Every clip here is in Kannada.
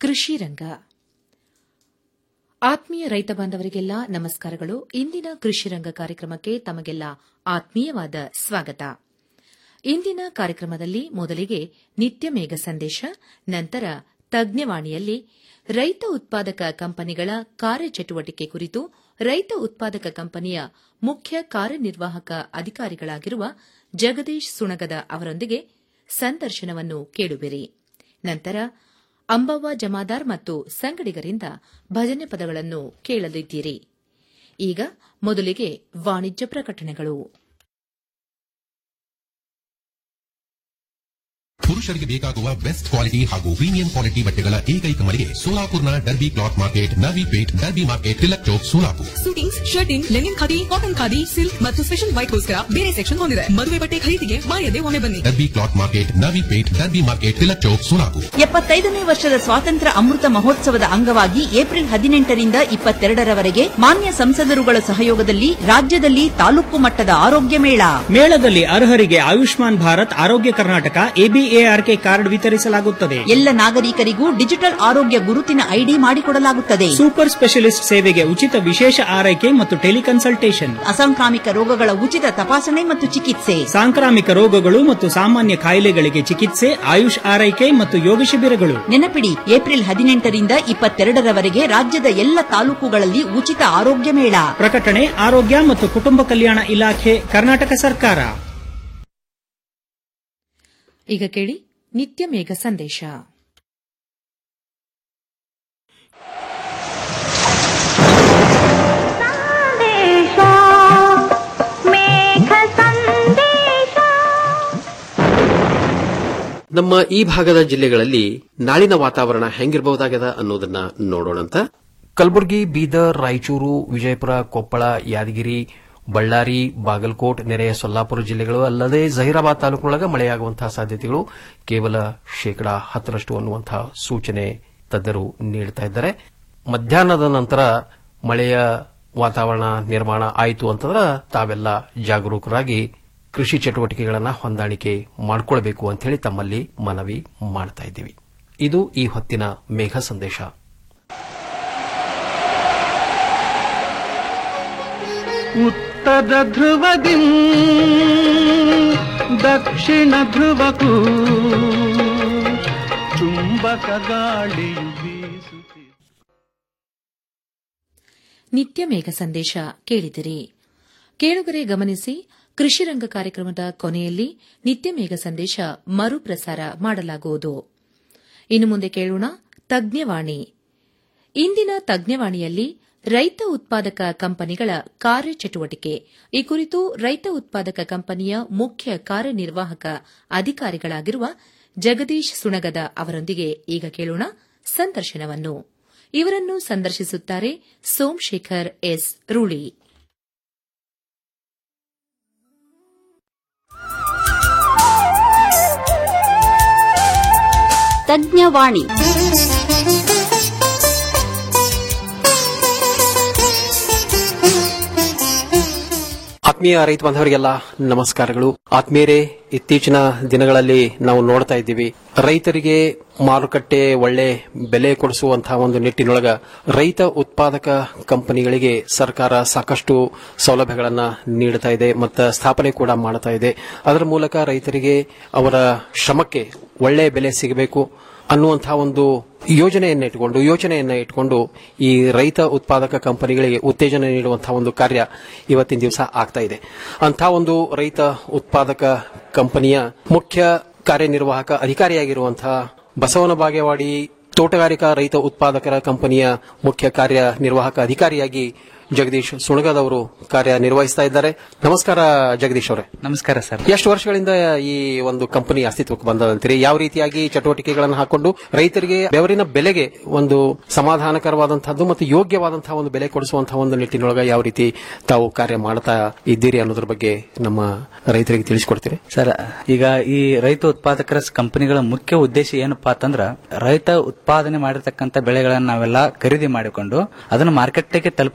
ಕೃಷಿ ರಂಗ ಆತ್ಮೀಯ ರೈತ ಬಾಂಧವರಿಗೆಲ್ಲ ನಮಸ್ಕಾರಗಳು ಇಂದಿನ ಕೃಷಿ ರಂಗ ಕಾರ್ಯಕ್ರಮಕ್ಕೆ ತಮಗೆಲ್ಲ ಆತ್ಮೀಯವಾದ ಸ್ವಾಗತ ಇಂದಿನ ಕಾರ್ಯಕ್ರಮದಲ್ಲಿ ಮೊದಲಿಗೆ ನಿತ್ಯ ಮೇಘ ಸಂದೇಶ ನಂತರ ತಜ್ಞವಾಣಿಯಲ್ಲಿ ರೈತ ಉತ್ಪಾದಕ ಕಂಪನಿಗಳ ಕಾರ್ಯಚಟುವಟಿಕೆ ಕುರಿತು ರೈತ ಉತ್ಪಾದಕ ಕಂಪನಿಯ ಮುಖ್ಯ ಕಾರ್ಯನಿರ್ವಾಹಕ ಅಧಿಕಾರಿಗಳಾಗಿರುವ ಜಗದೀಶ್ ಸುಣಗದ ಅವರೊಂದಿಗೆ ಸಂದರ್ಶನವನ್ನು ಕೇಳುವಿರಿ ನಂತರ ಅಂಬವ್ವ ಜಮಾದಾರ್ ಮತ್ತು ಸಂಗಡಿಗರಿಂದ ಭಜನೆ ಪದಗಳನ್ನು ಕೇಳಲಿದ್ದೀರಿ ಈಗ ಮೊದಲಿಗೆ ವಾಣಿಜ್ಯ ಪ್ರಕಟಣೆಗಳು ಪುರುಷರಿಗೆ ಬೇಕಾಗುವ ಬೆಸ್ಟ್ ಕ್ವಾಲಿಟಿ ಹಾಗೂ ಪ್ರೀಮಿಯಂ ಕ್ವಾಲಿಟಿ ಬಟ್ಟೆಗಳ ಏಕೈಕ ಮಳಿಗೆ ಸೋಲಾಪುರ್ನ Derby cloth market Navi Peth Derby market Tilak Chowk Solapur suitings shirting linen khadi cotton khadi silk ಮತ್ತು ಸ್ಪೆಷಲ್ ವೈಟ್ ಗೋಸ್ಕರ ಬೇರೆ ಸೆಕ್ಷನ್ ಹೊಂದಿದೆ ಮದುವೆ ಬಟ್ಟೆ ಖರೀದಿಗೆ ಮಾಯದೆ ಒಮ್ಮೆ ಬನ್ನಿ Derby cloth market Navi Peth Derby market Tilak Chowk Solapur ಎಪ್ಪತ್ತೈದನೇ ವರ್ಷದ ಸ್ವಾತಂತ್ರ್ಯ ಅಮೃತ ಮಹೋತ್ಸವದ ಅಂಗವಾಗಿ ಏಪ್ರಿಲ್ ಹದಿನೆಂಟರಿಂದ ಇಪ್ಪತ್ತೆರಡರವರೆಗೆ ಮಾನ್ಯ ಸಂಸದರುಗಳ ಸಹಯೋಗದಲ್ಲಿ ರಾಜ್ಯದಲ್ಲಿ ತಾಲೂಕು ಮಟ್ಟದ ಆರೋಗ್ಯ ಮೇಳ ಮೇಳದಲ್ಲಿ ಅರ್ಹರಿಗೆ ಆಯುಷ್ಮಾನ್ ಭಾರತ್ ಆರೋಗ್ಯ ಕರ್ನಾಟಕ ಎಬಿಎಆರ್ಕೆ ಕಾರ್ಡ್ ವಿತರಿಸಲಾಗುತ್ತದೆ ಎಲ್ಲ ನಾಗರಿಕರಿಗೂ ಡಿಜಿಟಲ್ ಆರೋಗ್ಯ ಗುರುತಿನ ಐಡಿ ಮಾಡಿಕೊಡಲಾಗುತ್ತದೆ ಸೂಪರ್ ಸ್ಪೆಷಲಿಸ್ಟ್ ಸೇವೆಗೆ ಉಚಿತ ವಿಶೇಷ ಆರೈಕೆ ಮತ್ತು ಟೆಲಿಕನ್ಸಲ್ಟೇಷನ್ ಅಸಾಂಕ್ರಾಮಿಕ ರೋಗಗಳ ಉಚಿತ ತಪಾಸಣೆ ಮತ್ತು ಚಿಕಿತ್ಸೆ ಸಾಂಕ್ರಾಮಿಕ ರೋಗಗಳು ಮತ್ತು ಸಾಮಾನ್ಯ ಕಾಯಿಲೆಗಳಿಗೆ ಚಿಕಿತ್ಸೆ ಆಯುಷ್ ಆರೈಕೆ ಮತ್ತು ಯೋಗ ಶಿಬಿರಗಳು ನೆನಪಿಡಿ ಏಪ್ರಿಲ್ ಹದಿನೆಂಟರಿಂದ ಇಪ್ಪತ್ತೆರಡರವರೆಗೆ ರಾಜ್ಯದ ಎಲ್ಲ ತಾಲೂಕುಗಳಲ್ಲಿ ಉಚಿತ ಆರೋಗ್ಯ ಮೇಳ ಪ್ರಕಟಣೆ ಆರೋಗ್ಯ ಮತ್ತು ಕುಟುಂಬ ಕಲ್ಯಾಣ ಇಲಾಖೆ ಕರ್ನಾಟಕ ಸರ್ಕಾರ ಈಗ ಕೇಳಿ ನಿತ್ಯ ಮೇಘ ಸಂದೇಶ ಸಂದೇಶ ಮೇಘ ಸಂದೇಶ ನಮ್ಮ ಈ ಭಾಗದ ಜಿಲ್ಲೆಗಳಲ್ಲಿ ನಾಳಿನ ವಾತಾವರಣ ಹೆಂಗಿರಬಹುದಾಗ್ಯದ ಅನ್ನೋದನ್ನ ನೋಡೋಣಂತ ಕಲಬುರಗಿ ಬೀದರ್ ರಾಯಚೂರು ವಿಜಯಪುರ ಕೊಪ್ಪಳ ಯಾದಗಿರಿ ಬಳ್ಳಾರಿ ಬಾಗಲಕೋಟ್ ನೆರೆಯ ಸೊಲ್ಲಾಪುರ ಜಿಲ್ಲೆಗಳು ಅಲ್ಲದೆ ಜಹೀರಾಬಾದ್ ತಾಲೂಕಿನೊಳಗ ಮಳೆಯಾಗುವಂತಹ ಸಾಧ್ಯತೆಗಳು ಕೇವಲ ಶೇಕಡಾ ಹತ್ತರಷ್ಟು ಅನ್ನುವಂತಹ ಸೂಚನೆ ತಜ್ಞರು ನೀಡುತ್ತಾ ಇದ್ದಾರೆ ಮಧ್ಯಾಹ್ನದ ನಂತರ ಮಳೆಯ ವಾತಾವರಣ ನಿರ್ಮಾಣ ಆಯಿತು ಅಂತಂದ್ರೆ ತಾವೆಲ್ಲ ಜಾಗರೂಕರಾಗಿ ಕೃಷಿ ಚಟುವಟಿಕೆಗಳನ್ನ ಹೊಂದಾಣಿಕೆ ಮಾಡಿಕೊಳ್ಬೇಕು ಅಂತ ಹೇಳಿ ತಮ್ಮಲ್ಲಿ ಮನವಿ ಮಾಡ್ತಾ ಇದ್ದೀವಿ ಇದು ಈ ಹೊತ್ತಿನ ಮೇಘ ಸಂದೇಶ ಉತ್ತರ ಧ್ರುವದಿ ದಕ್ಷಿಣ ಧ್ರುವಕ್ಕೂ ಚುಂಬಕ ಗಾಳಿಯು ಬೀಸುತ್ತಿದೆ ನಿತ್ಯ ಮೇಘ ಸಂದೇಶ ಕೇಳಿದಿರಿ ಕೇಳುಗರೆ ಗಮನಿಸಿ ಕೃಷಿ ರಂಗ ಕಾರ್ಯಕ್ರಮದ ಕೊನೆಯಲ್ಲಿ ನಿತ್ಯ ಮೇಘ ಸಂದೇಶ ಮರುಪ್ರಸಾರ ಮಾಡಲಾಗುವುದು ಇನ್ನು ಮುಂದೆ ಕೇಳೋಣ ತಜ್ಞವಾಣಿ ಇಂದಿನ ತಜ್ಞವಾಣಿಯಲ್ಲಿ ರೈತ ಉತ್ಪಾದಕ ಕಂಪನಿಗಳ ಕಾರ್ಯಚಟುವಟಿಕೆ ಈ ಕುರಿತು ರೈತ ಉತ್ಪಾದಕ ಕಂಪನಿಯ ಮುಖ್ಯ ಕಾರ್ಯನಿರ್ವಾಹಕ ಅಧಿಕಾರಿಗಳಾಗಿರುವ ಜಗದೀಶ್ ಸುಣಗದ ಅವರೊಂದಿಗೆ ಈಗ ಕೇಳೋಣ ಸಂದರ್ಶನವನ್ನು ಇವರನ್ನು ಸಂದರ್ಶಿಸುತ್ತಾರೆ ಸೋಮಶೇಖರ್ ಎಸ್ ರೂಳಿ ತಜ್ಞವಾಣಿ ಆತ್ಮೀಯ ರೈತ ಬಾಂಧವರಿಗೆಲ್ಲ ನಮಸ್ಕಾರಗಳು ಆತ್ಮೀಯರೇ ಇತ್ತೀಚಿನ ದಿನಗಳಲ್ಲಿ ನಾವು ನೋಡ್ತಾ ಇದ್ದೀವಿ ರೈತರಿಗೆ ಮಾರುಕಟ್ಟೆ ಒಳ್ಳೆ ಬೆಲೆ ಕೊಡಿಸುವಂತಹ ಒಂದು ನಿಟ್ಟಿನೊಳಗ ರೈತ ಉತ್ಪಾದಕ ಕಂಪನಿಗಳಿಗೆ ಸರ್ಕಾರ ಸಾಕಷ್ಟು ಸೌಲಭ್ಯಗಳನ್ನ ನೀಡುತ್ತಾ ಇದೆ ಮತ್ತು ಸ್ಥಾಪನೆ ಕೂಡ ಮಾಡ್ತಾ ಇದೆ ಅದರ ಮೂಲಕ ರೈತರಿಗೆ ಅವರ ಶ್ರಮಕ್ಕೆ ಒಳ್ಳೆ ಬೆಲೆ ಸಿಗಬೇಕು ಅನ್ನುವಂತಹ ಒಂದು ಯೋಜನೆಯನ್ನ ಇಟ್ಟುಕೊಂಡು ಯೋಚನೆಯನ್ನ ಇಟ್ಟುಕೊಂಡು ಈ ರೈತ ಉತ್ಪಾದಕ ಕಂಪನಿಗಳಿಗೆ ಉತ್ತೇಜನ ನೀಡುವಂತಹ ಒಂದು ಕಾರ್ಯ ಇವತ್ತಿನ ದಿವಸ ಆಗ್ತಾ ಇದೆ ಅಂತಹ ಒಂದು ರೈತ ಉತ್ಪಾದಕ ಕಂಪನಿಯ ಮುಖ್ಯ ಕಾರ್ಯನಿರ್ವಾಹಕ ಅಧಿಕಾರಿಯಾಗಿರುವಂತಹ ಬಸವನ ಬಾಗೇವಾಡಿ ತೋಟಗಾರಿಕಾ ರೈತ ಉತ್ಪಾದಕರ ಕಂಪನಿಯ ಮುಖ್ಯ ಕಾರ್ಯನಿರ್ವಾಹಕ ಅಧಿಕಾರಿಯಾಗಿ ಜಗದೀಶ್ ಸುಣಗದವರು ಕಾರ್ಯನಿರ್ವಹಿಸ್ತಾ ಇದ್ದಾರೆ ನಮಸ್ಕಾರ ಜಗದೀಶ್ ಅವರೇ ನಮಸ್ಕಾರ ಸರ್ ಎಷ್ಟು ವರ್ಷಗಳಿಂದ ಈ ಒಂದು ಕಂಪನಿ ಅಸ್ತಿತ್ವಕ್ಕೆ ಬಂದದಂತೀರಿ ಯಾವ ರೀತಿಯಾಗಿ ಚಟುವಟಿಕೆಗಳನ್ನು ಹಾಕೊಂಡು ರೈತರಿಗೆ ಬೆವರಿನ ಬೆಲೆಗೆ ಒಂದು ಸಮಾಧಾನಕರವಾದಂತಹದ್ದು ಮತ್ತು ಯೋಗ್ಯವಾದಂತಹ ಒಂದು ಬೆಲೆ ಕೊಡಿಸುವಂತಹ ಒಂದು ನಿಟ್ಟಿನೊಳಗೆ ಯಾವ ರೀತಿ ತಾವು ಕಾರ್ಯ ಮಾಡ್ತಾ ಇದ್ದೀರಿ ಅನ್ನೋದ್ರ ಬಗ್ಗೆ ನಮ್ಮ ರೈತರಿಗೆ ತಿಳಿಸಿಕೊಡ್ತೀರಿ ಸರ್ ಈಗ ಈ ರೈತ ಉತ್ಪಾದಕರ ಕಂಪನಿಗಳ ಮುಖ್ಯ ಉದ್ದೇಶ ಏನಪ್ಪಾ ಅಂತಂದ್ರ ರೈತ ಉತ್ಪಾದನೆ ಮಾಡಿರ್ತಕ್ಕಂಥ ಬೆಳೆಗಳನ್ನ ನಾವೆಲ್ಲ ಖರೀದಿ ಮಾಡಿಕೊಂಡು ಅದನ್ನು ಮಾರ್ಕೆಟ್ಗೆ ತಲುಪಿಸುವುದೇ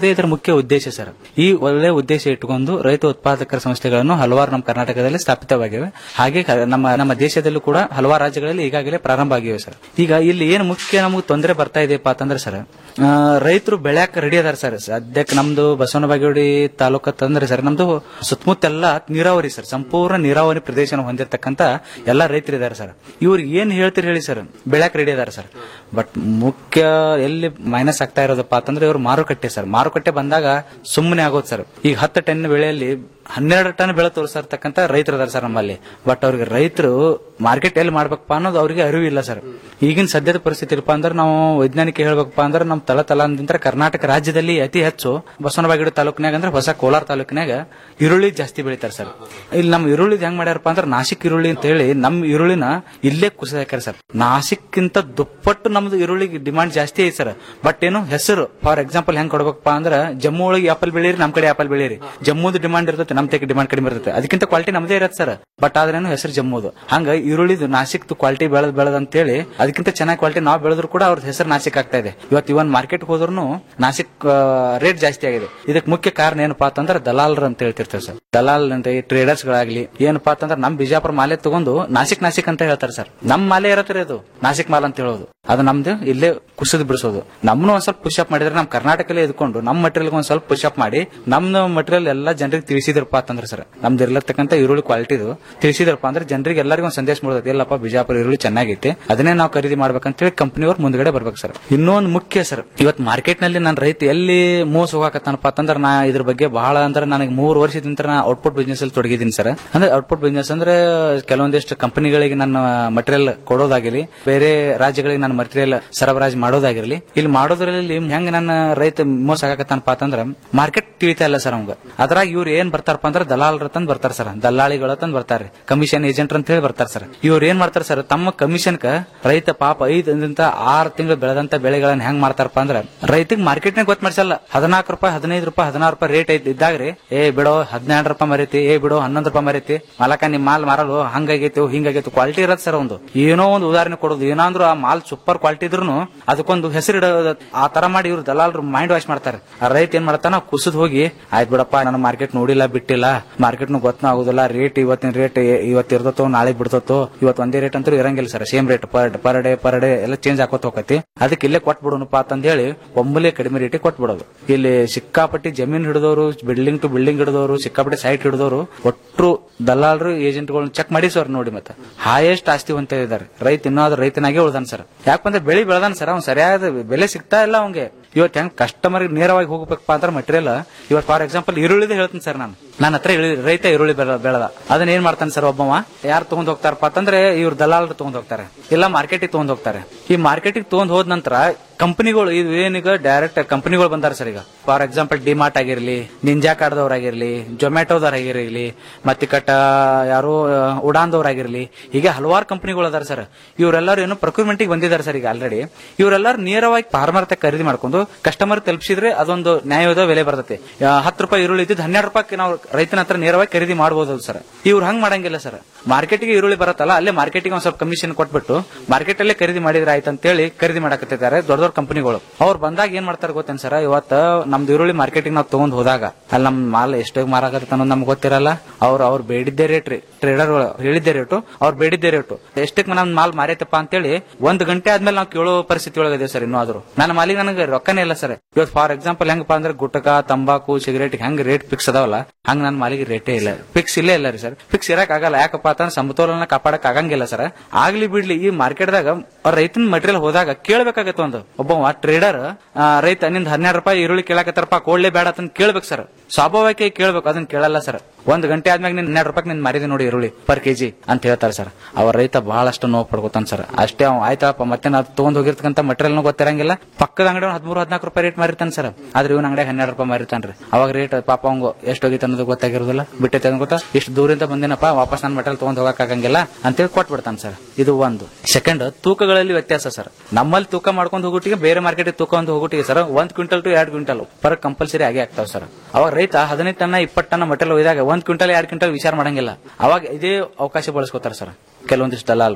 ಇದರ ಮುಖ್ಯ ಉದ್ದೇಶ ಸರ್ ಈ ಒಳ್ಳೆ ಉದ್ದೇಶ ಇಟ್ಟುಕೊಂಡು ರೈತ ಉತ್ಪಾದಕರ ಸಂಸ್ಥೆಗಳನ್ನು ಹಲವಾರು ನಮ್ಮ ಕರ್ನಾಟಕದಲ್ಲಿ ಸ್ಥಾಪಿತವಾಗಿವೆ ಹಾಗೆ ಕ- ನಮ್ಮ ನಮ್ಮ ದೇಶದಲ್ಲೂ ಕೂಡ ಹಲವಾರು ರಾಜ್ಯಗಳಲ್ಲಿ ಈಗಾಗಲೇ ಪ್ರಾರಂಭ ಆಗಿವೆ ಸರ್ ಈಗ ಇಲ್ಲಿ ಏನು ಮುಖ್ಯ ನಮಗೆ ತೊಂದರೆ ಬರ್ತಾ ಇದೆಯಪ್ಪ ಅಂತಂದ್ರೆ ಸರ್ ಆ, ರೈತರು ಬೆಳ್ಯಾಕ ರೆಡಿ ಅದಾರ ಸರ್ ಸದ್ಯಕ್ಕೆ ನಮ್ದು ಬಸವನ ಬಾಗೇವಾಡಿ ತಾಲೂಕು ಅಂತಂದ್ರೆ ಸರ್ ನಮ್ದು ಸುತ್ತಮುತ್ತೆಲ್ಲ ನೀರಾವರಿ ಸರ್ ಸಂಪೂರ್ಣ ನೀರಾವರಿ ಪ್ರದೇಶನ ಹೊಂದಿರತಕ್ಕಂತ ಎಲ್ಲಾ ರೈತರು ಇದಾರೆ ಸರ್ ಇವ್ರಿಗೆ ಏನ್ ಹೇಳ್ತೀರಿ ಹೇಳಿ ಸರ್ ಬೆಳ್ಯಾಕ ರೆಡಿ ಅದಾರ ಸರ್ ಬಟ್ ಮುಖ್ಯ ಎಲ್ಲಿ ಮೈನಸ್ ಆಗ್ತಾ ಇರೋದಪ್ಪ ಅಂತಂದ್ರೆ ಇವ್ರು ಮಾರುಕಟ್ಟೆ ಸರ್ ಮಾರುಕಟ್ಟೆ ಬಂದಾಗ ಸುಮ್ಮನೆ ಆಗೋದು ಸರ್ ಈಗ ಹತ್ತು ಟನ್ ಬೆಳೆಯಲ್ಲಿ ಹನ್ನೆರಡು ಟನ್ ಬೆಳೆ ತೋರಿಸಿರ್ತಕ್ಕಂಥ ರೈತರು ಅದಾರ ಸರ್ ನಮ್ಮಲ್ಲಿ ಬಟ್ ಅವ್ರಿಗೆ ರೈತರು ಮಾರ್ಕೆಟ್ ಎಲ್ಲಿ ಮಾಡ್ಬೇಕಪ್ಪ ಅನ್ನೋದು ಅವ್ರಿಗೆ ಅರಿವು ಇಲ್ಲ ಸರ್ ಈಗಿನ ಸದ್ಯದ ಪರಿಸ್ಥಿತಿ ಇರಪ್ಪ ಅಂದ್ರೆ ನಾವು ವೈಜ್ಞಾನಿಕ ಹೇಳ್ಬೇಕಪ್ಪ ಅಂದ್ರೆ ನಮ್ಮ ತಳ ತಲಾಂತರ ಕರ್ನಾಟಕ ರಾಜ್ಯದಲ್ಲಿ ಅತಿ ಹೆಚ್ಚು ಬಸವನ ಬಾಗೇಡು ತಾಲೂಕಿನಾಗ ಅಂದ್ರೆ ಹೊಸ ಕೋಲಾರ ತಾಲೂಕಿನಾಗ ಈರುಳ್ಳಿ ಜಾಸ್ತಿ ಬೆಳಿತಾರೆ ಸರ್ ಇಲ್ಲಿ ನಮ್ಮ ಈರುಳ್ಳಿ ಹೆಂಗ್ ಮಾಡ್ಯಾರಪ್ಪ ಅಂದ್ರೆ ನಾಸಿಕ್ ಈರುಳ್ಳಿ ಅಂತ ಹೇಳಿ ನಮ್ಮ ಈರುಳ್ಳಿನ ಇಲ್ಲೇ ಕುಸಿದಾಕ್ಯಾರ ಸರ್ ನಾಸಿಕ್ಕಿಂತ ದುಪ್ಪಟ್ಟು ನಮ್ದು ಈರುಳ್ಳಿಗೆ ಡಿಮಾಂಡ್ ಜಾಸ್ತಿ ಐತಿ ಸರ್ ಬಟ್ ಏನು ಹೆಸರು ಫಾರ್ ಎಕ್ಸಾಂಪಲ್ ಹೆಂಗ್ ಕೊಡ್ಬೇಕಪ್ಪ ಅಂದ್ರೆ ಜಮ್ಮು ಒಳಗೆ ಆಪಲ್ ಬೆಳೀರಿ ನಮ್ ಕಡೆ ಆಪಲ್ ಬೆಳೀರಿ ಜಮ್ಮುದು ಡಿಮಾಂಡ್ ಇರ್ತೈತೆ ನಮ್ ತೆಗೆ ಡಿಮಾಂಡ್ ಕಡಿಮೆ ಇರ್ತೈತೆ ಅದಕ್ಕಿಂತ ಕ್ವಾಲಿಟಿ ನಮ್ದೇ ಇರತ್ತೆ ಸರ್ ಬಟ್ ಆದ್ರೇನು ಹೆಸರು ಜಮ್ಮುದು ಹಂಗ ಈರುಳ್ಳಿದು ನಾಸಿಕ್ದು ಕ್ವಾಲಿಟಿ ಬೆಳೆದ್ ಬೆಳೆದ್ ಅಂತ ಹೇಳಿ ಅದಕ್ಕಿಂತ ಚೆನ್ನಾಗಿ ಕ್ವಾಲಿಟಿ ನಾವು ಬೆಳೆದ್ರು ಕೂಡ ಅವ್ರದ್ದು ಹೆಸರು ನಾಸಿಕ್ ಆಗ್ತಾ ಇದೆ ಇವತ್ತು ಇವನ್ ಮಾರ್ಕೆಟ್ ಹೋದ್ರು ನಾಸಿಕ್ ರೇಟ್ ಜಾಸ್ತಿ ಆಗಿದೆ ಇದಕ್ಕೆ ಮುಖ್ಯ ಕಾರಣ ಏನಪ್ಪಾ ಅಂತಂದ್ರೆ ದಲಾಲರು ಅಂತ ಹೇಳ್ತಿರ್ತಾರೆ ಸರ್ ದಲಾಲ್ ಅಂತ ಟ್ರೇಡರ್ಸ್ ಗಳಾಗ್ಲಿ ಏನಪ್ಪಾ ಅಂತಂದ್ರೆ ನಮ್ ಬಿಜಾಪುರ ಮಾಲೆ ತಗೊಂಡು ನಾಸಿಕ್ ನಾಸಿಕ್ ಅಂತ ಹೇಳ್ತಾರೆ ಸರ್ ನಮ್ ಮಾಲೆ ಇರತ್ರಿ ಅದು ನಾಸಿಕ್ ಮಾಲ್ ಅಂತ ಹೇಳೋದು ಅದು ನಮ್ದು ಇಲ್ಲೇ ಕುಸಿದು ಬಿಡಿಸೋದು ನಮ್ನು ಒಂದ್ ಸ್ವಲ್ಪ ಪುಷಪ್ ಮಾಡಿದ್ರೆ ನಮ್ ಕರ್ನಾಟಕಲ್ಲೇ ಇದ್ಕೊಂಡು ನಮ್ ಮಟೀರಿಯಲ್ ಒಂದ್ ಸ್ವಲ್ಪ ಪುಷಪ್ ಮಾಡಿ ನಮ್ಮ ಮಟೀರಿಯಲ್ ಎಲ್ಲ ಜನರಿಗೆ ತಿಳಿಸಿದ್ರಪ್ಪ ಅಂತಂದ್ರೆ ಸರ್ ನಮ್ದು ಇರ್ಲತಕ್ಕಂತ ಈರುಳ್ಳಿ ಕ್ವಾಲಿಟಿದು ತಿಳಿಸಿದ್ರಪ್ಪ ಅಂದ್ರೆ ಜನರಿಗೆ ಎಲ್ಲರಿಗೂ ಒಂದು ಸಂದೇಶ ಮೂಡೋದು ಎಲ್ಲಪ್ಪ ಬಿಜಾಪುರ ಈರುಳ್ಳಿ ಚೆನ್ನಾಗೈತೆ ಅದನ್ನೇ ನಾವು ಖರೀದಿ ಮಾಡ್ಬೇಕಂತ ಹೇಳಿ ಕಂಪನಿಯವ್ರು ಮುಂದ್ಗಡೆ ಬರ್ಬೇಕು ಸರ್ ಇನ್ನೊಂದು ಮುಖ್ಯ ಸರ್ ಇವತ್ತು ಮಾರ್ಕೆಟ್ ನಲ್ಲಿ ನನ್ನ ರೈತ ಎಲ್ಲಿ ಮೋಸ ಹೋಗಾಕತ್ತಾನಪ್ಪ ಅಂತಂದ್ರೆ ನಾ ಇದ್ರ ಬಗ್ಗೆ ಬಹಳ ಅಂದ್ರೆ ನನಗೆ ಮೂರು ವರ್ಷದಿಂದ ನಾ ಔಟ್ಪುಟ್ ಬಿಸ್ನೆಸ್ ಅಲ್ಲಿ ತೊಡಗಿದ್ದೀನಿ ಸರ್ ಅಂದ್ರೆ ಔಟ್ಪುಟ್ ಬಿಸ್ನೆಸ್ ಅಂದ್ರೆ ಕೆಲವೊಂದಿಷ್ಟು ಕಂಪನಿಗಳಿಗೆ ನನ್ನ ಮಟೀರಿಯಲ್ ಕೊಡೋದಾಗಿರ್ಲಿ ಬೇರೆ ರಾಜ್ಯಗಳಿಗೆ ನನ್ನ ಮಟೀರಿಯಲ್ ಸರಬರಾಜು ಮಾಡೋದಾಗಿರ್ಲಿ ಇಲ್ಲಿ ಮಾಡೋದ್ರಲ್ಲಿ ಹೆಂಗ್ ನನ್ನ ರೈತ ಮೋಸ ಆಗಕತ್ತಾನಪ್ಪ ಅಂತಂದ್ರ ಮಾರ್ಕೆಟ್ ತಿಳಿತಾ ಇಲ್ಲ ಸರ್ ಅವಂಗ ಅದ್ರಾಗ ಇವ್ರು ಏನ್ ಬರ್ತಾರಪ್ಪ ಅಂದ್ರೆ ದಲಾಲರ ತಂದ್ ಬರ್ತಾರ ಸರ್ ದಲ್ಲಾಳಿಗಳ ತಂದ್ ಬರ್ತಾರೆ ಕಮಿಷನ್ ಏಜೆಂಟ್ ಅಂತ ಹೇಳಿ ಬರ್ತಾರೆ ಸರ್ ಇವ್ರು ಏನ್ ಮಾಡ್ತಾರೆ ಸರ್ ತಮ್ಮ ಕಮಿಷನ್ ಕ ರೈತ ಪಾಪ ಐದರಿಂದ ಆರು ತಿಂಗಳು ಬೆಳೆದಂತ ಬೆಳೆಗಳನ್ನ ಹೆಂಗ್ ಮಾಡ್ತಾರಪ್ಪ ಅಂದ್ರೆ ರೈತಗ್ ಮಾರ್ಕೆಟ್ ನಾಗ ಗೊತ್ತ ಮಾಡ್ಸಲ್ಲ ಹದಿನಾಲ್ಕು ರೂಪಾಯಿ ಹದಿನೈದು ರೂಪಾಯಿ ಹದಿನಾರು ರೂಪಾಯಿ ರೇಟ್ ಐತಿ ಇದ್ದಾಗ್ರಿ ಏ ಬಿಡೋ ಹದಿನೆರಡು ರೂಪಾಯಿ ಮರೈತಿ ಏ ಬಿಡೋ ಹನ್ನೊಂದು ರೂಪಾಯಿ ಮರೈತಿ ಮಾಲಕ ನಿಮ್ ಮಾಲ್ ಮಾರಲು ಹಂಗಾಗೈತಿ ಹಿಂಗಾಗೈತಿ ಕ್ವಾಲಿಟಿ ಇರತ್ತೆ ಸರ್ ಒಂದು ಏನೋ ಒಂದು ಉದಾಹರಣೆ ಕೊಡೋದು ಏನಾದ್ರೂ ಆ ಮಾಲ್ ಸೂಪರ್ ಕ್ವಾಲಿಟಿ ಇದ್ರು ಅದಕ್ಕೊಂದು ಹೆಸರು ಇಡೋದು ಆ ತರ ಮಾಡಿ ಇವ್ರು ದಲಾಲರು ಮೈಂಡ್ ವಾಶ್ ಮಾಡ್ತಾರೆ ಆ ರೈತ ಏನ್ ಮಾಡ್ತಾನ ಕುಸಿದ್ ಹೋಗಿ ಆಯ್ತು ಬಿಡಪ್ಪ ನನ್ನ ಮಾರ್ಕೆಟ್ ನೋಡಿಲ್ಲ ಬಿಟ್ಟಿಲ್ಲ ಮಾರ್ಕೆಟ್ ಗೊತ್ತನ ಆಗುದಿಲ್ಲ ರೇಟ್ ಇವತ್ತಿನ ರೇಟ್ ಇವತ್ತು ಇರ್ತತೋ ನಾಳೆ ಬಿಡ್ತತೋ ಇವತ್ತು ಒಂದೇ ರೇಟ್ ಅಂತೂ ಇರಂಗಿಲ್ಲ sir same rate per per day per day ಎಲ್ಲ ಚೇಂಜ್ ಆಕೋತ ಹೋಗತಿ ಅದಕ್ಕೆ ಇಲ್ಲೇ ಕೊಟ್ಬಿಡೋಣಪ್ಪ ಅಂತ ಹೇಳಿ ಒಮ್ಮಲೆ ಕಡಿಮೆ ರೇಟಿಗೆ ಕೊಟ್ಬಿಡೋದು ಇಲ್ಲಿ ಸಿಕ್ಕಾಪಟ್ಟಿ ಜಮೀನ್ ಹಿಡಿದವರು ಬಿಲ್ಡಿಂಗ್ ಟು ಬಿಲ್ಡಿಂಗ್ ಹಿಡಿದವರು ಸಿಕ್ಕಾಪಟ್ಟಿ ಸೈಟ್ ಹಿಡಿದವರು ಒಟ್ರು ದಲ್ಲಾಳರು ಏಜೆಂಟ್ಗಳನ್ನ ಚೆಕ್ ಮಾಡಿ ಸರ್ ನೋಡಿ ಮತ್ತೆ ಹಾಯೆಸ್ಟ್ ಆಸ್ತಿ ಹೊಂತ ಇದ್ದಾರೆ ರೈತ ಇನ್ನಾದ್ರೂ ರೈತನಾಗೆ ಉಳ್ದಾನ ಸರ್ ಯಾಕಂದ್ರೆ ಬೆಳಿ ಬೆಳೆದಾನ ಸರ್ ಅವ್ನು ಸರಿಯಾದ ಬೆಲೆ ಸಿಗ್ತಾ ಇಲ್ಲ ಅವ್ಗೆ ಇವತ್ತು ಹೆಂಗ್ ಕಸ್ಟಮರ್ ನೇರವಾಗಿ ಹೋಗ್ಬೇಕಪ್ಪ ಅಂದ್ರೆ ಮಟೀರಿಯಲ್ ಇವತ್ತು ಫಾರ್ ಎಕ್ಸಾಂಪಲ್ ಈರುಳ್ಳಿದ ಹೇಳ್ತೀನಿ ಸರ್ ನಾನು ನನ್ನ ಹತ್ರ ಈರುಳ್ಳಿ- ರೈತ ಈರುಳ್ಳಿ ಬೆಳೆ- ಬೆಳೆದ ಅದನ್ನ ಏನ್ ಮಾಡ್ತಾನೆ ಸರ್ ಒಬ್ಬವ ಯಾರು ತಗೊಂಡ್ ಹೋಗ್ತಾರಪ್ಪ ಅಂತಂದ್ರೆ ಇವ್ರು ದಲಾಲರು ತಗೊಂಡ್ ಹೋಗ್ತಾರೆ ಇಲ್ಲ ಮಾರ್ಕೆಟಿಗೆ ತಗೊಂಡ್ ಹೋಗ್ತಾರೆ ಈ ಮಾರ್ಕೆಟಿಗೆ ತಗೊಂಡ್ ಹೋದ ನಂತರ ಕಂಪನಿಗಳು ಇದು ಏನೀಗ ಡೈರೆಕ್ಟ್ ಕಂಪನಿಗಳು ಬಂದಾರ ಸರ್ ಈಗ ಫಾರ್ ಎಕ್ಸಾಂಪಲ್ ಡಿಮಾರ್ಟ್ ಆಗಿರ್ಲಿ ನಿಂಜಾ ಕಾರ್ಡ್ದವ್ರಾಗಿರ್ಲಿ ಜೊಮ್ಯಾಟೋದವ್ರಾಗಿರ್ಲಿ ಮತ್ತೆ ಕಟ್ಟ ಯಾರು ಉಡಾನ್ದವ್ರಾಗಿರ್ಲಿ ಹೀಗೆ ಹಲವಾರು ಕಂಪನಿಗಳು ಅದಾರ ಸರ್ ಇವರೆಲ್ಲರೂ ಏನು ಪ್ರೊಕ್ಯೂರ್ಮೆಂಟ್ ಬಂದಿದ್ದಾರೆ ಸರ್ ಈಗ ಆಲ್ರೆಡಿ ಇವರೆಲ್ಲರೂ ನೇರವಾಗಿ ಫಾರ್ಮರ್ ತ ಖರೀದಿ ಮಾಡ್ಕೊಂಡು ಕಸ್ಟಮರ್ ತಲುಪಿಸಿದ್ರೆ ಅದೊಂದು ನ್ಯಾಯವಾದ ಬೆಲೆ ಬರ್ತೈತೆ ಆ, ಹತ್ತು ರೂಪಾಯಿ ಈರುಳ್ಳಿ ಇದ್ದಿದ್ದು ಹನ್ನೆರಡು ರೂಪಾಯಿ ನಾವು ರೈತನ ಹತ್ರ ನೇರವಾಗಿ ಖರೀದಿ ಮಾಡಬಹುದು ಸರ್ ಇವ್ರು ಹಂಗ್ ಮಾಡಂಗಿಲ್ಲ ಸರ್ ಮಾರ್ಕೆಟ್ಗೆ ಈರುಳ್ಳಿ ಬರತ್ತಲ್ಲ ಅಲ್ಲೇ ಮಾರ್ಕೆಟಿಗೆ ಒಂದ್ ಸ್ವಲ್ಪ ಕಮಿಷನ್ ಕೊಟ್ಬಿಟ್ಟು ಮಾರ್ಕೆಟ್ ಅಲ್ಲೇ ಖರೀದಿ ಮಾಡಿದ್ರೆ ಆಯ್ತು ಅಂತೇಳಿ ಖರೀದಿ ಮಾಡಕತ್ತಿದ್ದಾರೆ ದೊಡ್ಡ ದೊಡ್ಡ ಕಂಪನಿಗಳು ಅವ್ರು ಬಂದಾಗ ಏನ್ ಮಾಡ್ತಾರೆ ಗೊತ್ತೇನ್ ಸರ್ ಇವತ್ತ ನಮ್ದು ಈರುಳ್ಳಿ ಮಾರ್ಕೆಟಿಗೆ ನಾವು ತಗೊಂಡ್ ಹೋದಾಗ ಅಲ್ಲಿ ನಮ್ ಮಾಲ್ ಎಷ್ಟು ಮಾರಾಕತ್ತ ಅನ್ನೋದು ನಮ್ಗೆ ಗೊತ್ತಿರಲ್ಲ ಅವ್ರು ಅವ್ರು ಬೇಡಿದ್ದೇ ರೇಟ್ ರೀ ಟ್ರೇಡರ್ ಹೇಳಿದ್ದೇ ರೇಟು ಅವ್ರು ಬೇಡಿದ್ದೇ ರೇಟು ಎಷ್ಟಕ್ಕೆ ನಮ್ ಮಾಲ್ ಮಾರೈತಪ್ಪ ಅಂತೇಳಿ ಒಂದ್ ಗಂಟೆ ಆದ್ಮೇಲೆ ನಾವು ಕೇಳೋ ಪರಿಸ್ಥಿತಿ ಒಳಗಿದೆ ಸರ್ ಇನ್ನೂ ಆದ್ರೂ ನನ್ನ ಮಾಲಿಗೆ ನನಗೆ ರೊಕ್ಕನೇ ಇಲ್ಲ ಸರ್ ಇವತ್ತು ಫಾರ್ ಎಕ್ಸಾಂಪಲ್ ಹೆಂಗಪ್ಪ ಅಂದ್ರೆ ಗುಟಕ ತಂಬಾಕು ಸಿಗರೇಟ್ ಹೆಂಗ್ ರೇಟ್ ಫಿಕ್ಸ್ ಅದಾವಲ್ಲ ಹಂಗ ನನ್ನ ಮಾಲಿಗೆ ರೇಟೇ ಇಲ್ಲ ಫಿಕ್ಸ್ ಇಲ್ಲೇ ಇಲ್ಲ ರೀ ಸರ್ ಫಿಕ್ಸ್ ಇರಕ್ ಆಗಲ್ಲ ಯಾಕಪ್ಪ ಅಂತಂದ್ರೆ ಸಮತೋಲನ ಕಾಪಾಡಕ್ ಆಗಂಗಿಲ್ಲ ಸರ್ ಆಗ್ಲಿ ಬಿಡ್ಲಿ ಈ ಮಾರ್ಕೆಟ್ದಾಗ ರೈತನ ಮಟೀರಿಯಲ್ ಹೋದಾಗ ಕೇಳ್ಬೇಕಾಗತ್ತೆ ಒಂದು ಒಬ್ಬ ಟ್ರೇಡರ್ ರೈತ ನಿಂದ ಹನ್ನೆರಡು ರೂಪಾಯಿ ಈರುಳ್ಳಿ ಕೇಳಕತ್ತಾರಪ್ಪ ಕೊಡ್ಲೇ ಬೇಡ ಅಂತ ಕೇಳ್ಬೇಕು ಸರ್ ಸ್ವಾಭಾವಿಕ ಕೇಳ್ಬೇಕು ಅದನ್ನ ಕೇಳಲ್ಲ ಸರ್ ಒಂದ್ ಗಂಟೆ ಆದ್ಮ್ಯಾಗ ನಿನ್ ಹನ್ನೆರಡು ರೂಪಾಯಿ ನಿನ್ ಮಾರಿದೆ ನೋಡಿ ಈರುಳ್ಳಿ ಪರ್ ಕೆಜಿ ಅಂತ ಹೇಳ್ತಾರೆ ಸರ್ ಅವ್ರ ರೈತ ಬಹಳಷ್ಟು ನೋವು ಪಡ್ಕೋತಾನ ಸರ್ ಅಷ್ಟೇ ಅವ್ ಆಯ್ತಪ್ಪ ಮತ್ತೆ ನಾವು ತಗೊಂಡ್ ಹೋಗಿರ್ತಕ್ಕಂಥ ಮಟೀರಿಯಲ್ ಗೊತ್ತಿರಂಗಿಲ್ಲ ಪಕ್ಕದ ಅಂಗಡಿ ಹದಿಮೂರು ಹದಿನಾಲ್ಕು ರೂಪಾಯಿ ರೇಟ್ ಮಾರಿರ್ತಾನೆ ಸರ್ ಆದ್ರೆ ಇವನ್ ಅಂಗಡಿ ಹನ್ನೆರಡು ರೂಪಾಯಿ ಮಾರಿರ್ತಾನ್ರಿ ಅವಾಗ ರೇಟ್ ಪಾಪ ಅವಂಗ ಎಷ್ಟು ಹೋಗಿತ್ತು ಅನ್ನೋದು ಗೊತ್ತಾಗಿರೋದಿಲ್ಲ ಬಿಟ್ಟೈತೆ ಅಂತ ಗೊತ್ತಾ ಇಷ್ಟು ದೂರಿಂದ ಬಂದಿನಪ್ಪ ವಾಪಸ್ ನನ್ನ ಮಟೀರಿಯಲ್ ತಗೊಂಡ್ ಹೋಗಕ್ ಆಗಂಗಿಲ್ಲ ಅಂತೇಳಿ ಕೊಟ್ಬಿಡ್ತಾನೆ ಸರ್ ಇದು ಒಂದು ಸೆಕೆಂಡ್ ತೂಕಗಳಲ್ಲಿ ವ್ಯತ್ಯಾಸ ಸರ್ ನಮ್ಮಲ್ಲಿ ತೂಕ ಮಾಡ್ಕೊಂಡು ಹೋಗುಟ್ಟಿಗೆ ಬೇರೆ ಮಾರ್ಕೆಟ್ ತೂಕ ಒಂದು ಹೋಗುಟ್ಟಿಗೆ ಸರ್ ಒಂದ್ ಕ್ವಿಂಟಲ್ ಟು ಎರಡು ಕ್ವಿಂಟಲ್ ಪರ್ ಕಂಪಲ್ಸರಿ ಆಗೇ ಆಗ್ತಾವ ಸರ್ ಅವಾಗ ರೈತ ಹದಿನೈದು ಟನ್ನ ಇಪ್ಪತ್ತು ಟನ್ನ ಮಟೀರಿಯಲ್ ಒಯ್ದಾಗ ಒಂದ್ ಕ್ವಿಂಟಲ್ ಎರಡು ಕ್ವಿಂಟಲ್ ವಿಚಾರ ಮಾಡಂಗಿಲ್ಲ ಅವಾಗ ಇದೇ ಅವಕಾಶ ಬಳಸ್ಕೋತಾರ ಸರ್ ಕೆಲವೊಂದಿಷ್ಟು ದಲಾಲರು